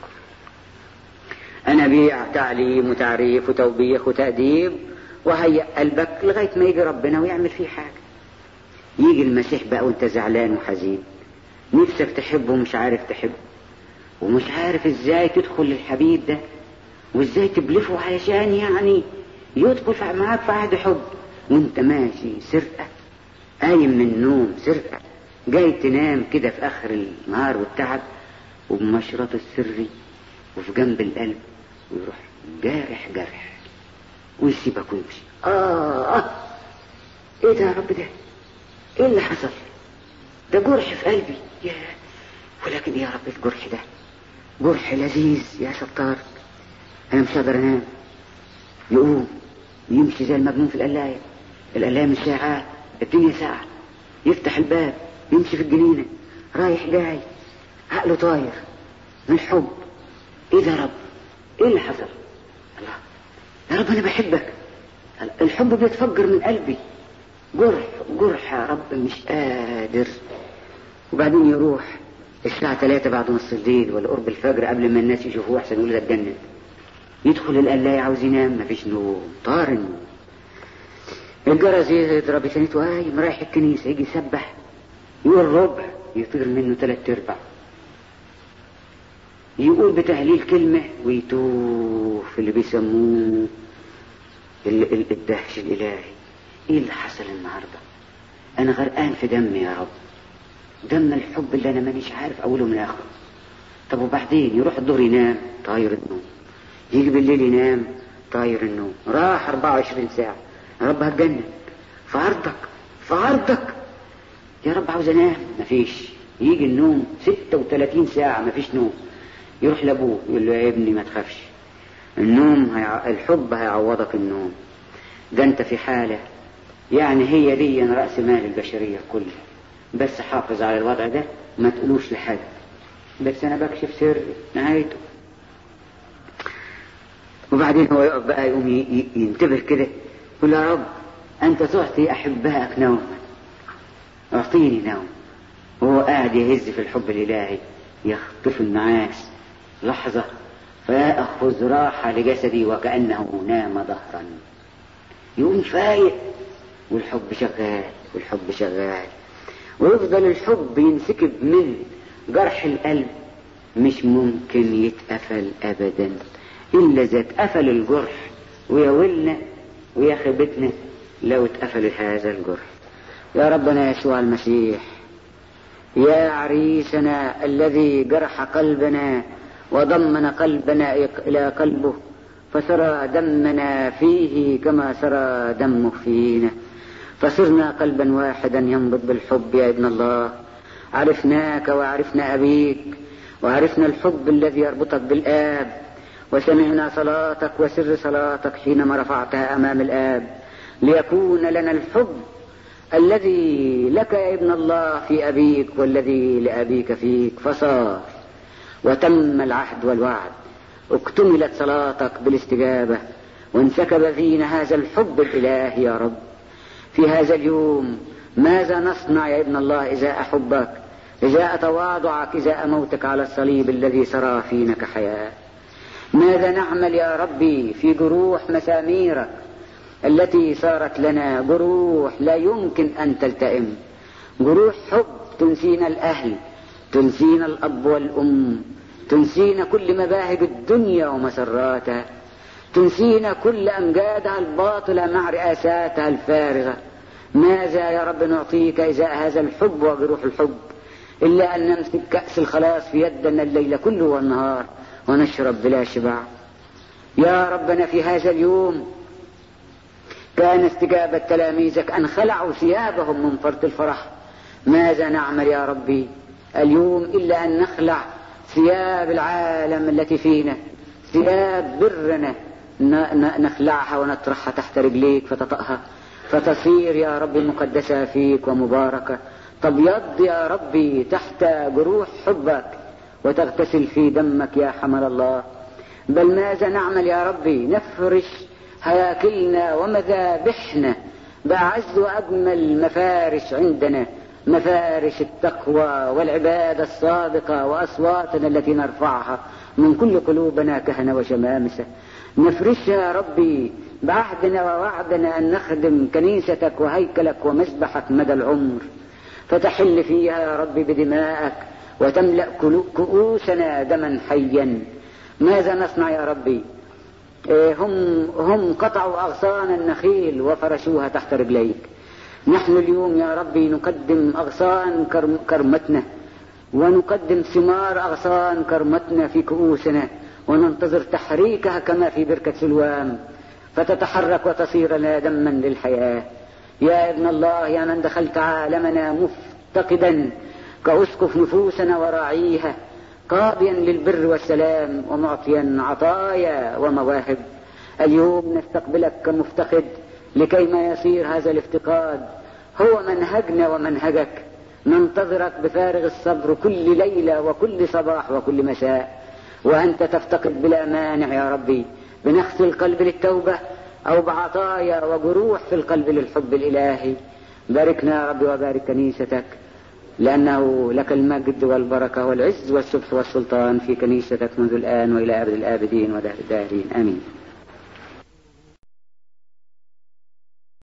انا بيع تعليم وتعريف وتوبيخ وتأديب وهيئ قلبك لغاية ما يجي ربنا ويعمل فيه حاجة يجي المسيح بقى وانت زعلان وحزين نفسك تحبه ومش عارف تحبه ومش عارف ازاي تدخل للحبيب ده وازاي تبلفه علشان يعني يدخل معاك في عهد حب وانت ماشي سرقة قايم من النوم سرقة جاي تنام كده في اخر النهار والتعب وبمشرط السري وفي جنب القلب ويروح جارح جرح ويسيبك ويمشي آه, آه ايه ده يا رب ده ايه اللي حصل ده جرح في قلبي يا ولكن يا رب الجرح ده جرح لذيذ يا ستار انا مش قادر انام يقوم يمشي زي المجنون في القلاية القلاية مش ساعات الدنيا ساعة يفتح الباب يمشي في الجنينة رايح جاي عقله طاير من الحب ايه ده يا رب ايه اللي حصل الله يا رب انا بحبك الحب بيتفجر من قلبي جرح جرح يا رب مش قادر وبعدين يروح الساعة ثلاثة بعد نص الليل ولا قرب الفجر قبل ما الناس يشوفوه أحسن يقول ده اتجنن يدخل القلاية عاوز ينام مفيش نوم طار النوم الجرس يضرب ثانيته قايم رايح الكنيسة يجي يسبح يقول ربع يطير منه ثلاث ارباع يقول بتهليل كلمة ويتوه في اللي بيسموه الدهش الإلهي ايه اللي حصل النهاردة انا غرقان في دم يا رب دم الحب اللي انا مانيش عارف اوله من اخره طب وبعدين يروح الظهر ينام طاير النوم يجي بالليل ينام طاير النوم راح 24 ساعة يا رب هتجنن في عرضك في عرضك يا رب عاوز انام مفيش يجي النوم 36 ساعة مفيش نوم يروح لابوه يقول له يا ابني ما تخافش النوم هيع... الحب هيعوضك النوم ده انت في حالة يعني هي دي رأس مال البشرية كلها بس حافظ على الوضع ده ما تقولوش لحد بس انا بكشف سر نهايته وبعدين هو يقف بقى يقوم ي- ي- ينتبه كده يقول يا رب انت تعطي احبائك نوما اعطيني نوم وهو قاعد يهز في الحب الالهي يخطف النعاس لحظة فيأخذ راحة لجسدي وكأنه نام ظهرا يقوم فايق والحب شغال والحب شغال ويفضل الحب ينسكب من جرح القلب مش ممكن يتقفل ابدا الا اذا اتقفل الجرح ويا ولنا ويا خيبتنا لو اتقفل هذا الجرح يا ربنا يسوع المسيح يا عريسنا الذي جرح قلبنا وضمن قلبنا الى قلبه فسرى دمنا فيه كما سرى دمه فينا فصرنا قلبا واحدا ينبض بالحب يا ابن الله عرفناك وعرفنا أبيك وعرفنا الحب الذي يربطك بالآب وسمعنا صلاتك وسر صلاتك حينما رفعتها أمام الآب ليكون لنا الحب الذي لك يا ابن الله في أبيك والذي لأبيك فيك فصار وتم العهد والوعد اكتملت صلاتك بالاستجابة وانسكب فينا هذا الحب الإلهي يا رب في هذا اليوم ماذا نصنع يا ابن الله إذا أحبك إذا أتواضعك إذا أموتك على الصليب الذي سرى فينا كحياة ماذا نعمل يا ربي في جروح مساميرك التي صارت لنا جروح لا يمكن أن تلتئم جروح حب تنسينا الأهل تنسينا الأب والأم تنسينا كل مباهج الدنيا ومسراتها تنسينا كل أمجادها الباطلة مع رئاساتها الفارغة ماذا يا رب نعطيك إزاء هذا الحب وجروح الحب إلا أن نمسك كأس الخلاص في يدنا الليل كله والنهار ونشرب بلا شبع يا ربنا في هذا اليوم كان استجابة تلاميذك أن خلعوا ثيابهم من فرط الفرح ماذا نعمل يا ربي اليوم إلا أن نخلع ثياب العالم التي فينا ثياب برنا نخلعها ونطرحها تحت رجليك فتطأها فتصير يا رب مقدسة فيك ومباركة تبيض يا ربي تحت جروح حبك وتغتسل في دمك يا حمل الله بل ماذا نعمل يا ربي نفرش هياكلنا ومذابحنا بأعز وأجمل مفارش عندنا مفارش التقوى والعبادة الصادقة وأصواتنا التي نرفعها من كل قلوبنا كهنة وشمامسة نفرشها يا ربي بعهدنا ووعدنا أن نخدم كنيستك وهيكلك ومسبحك مدى العمر فتحل فيها يا رب بدمائك وتملأ كؤوسنا دما حيا ماذا نصنع يا ربي إيه هم هم قطعوا أغصان النخيل وفرشوها تحت رجليك نحن اليوم يا ربي نقدم أغصان كرم كرمتنا ونقدم ثمار أغصان كرمتنا في كؤوسنا وننتظر تحريكها كما في بركة سلوان فتتحرك وتصير لنا دما للحياة يا ابن الله يا من دخلت عالمنا مفتقدا كأسقف نفوسنا وراعيها قاضيا للبر والسلام ومعطيا عطايا ومواهب اليوم نستقبلك كمفتقد لكي ما يصير هذا الافتقاد هو منهجنا ومنهجك ننتظرك بفارغ الصبر كل ليلة وكل صباح وكل مساء وأنت تفتقد بلا مانع يا ربي بنخس القلب للتوبة أو بعطايا وجروح في القلب للحب الإلهي باركنا يا رب وبارك كنيستك لأنه لك المجد والبركة والعز والسبح والسلطان في كنيستك منذ الآن وإلى أبد الآبدين ودهر الداهرين آمين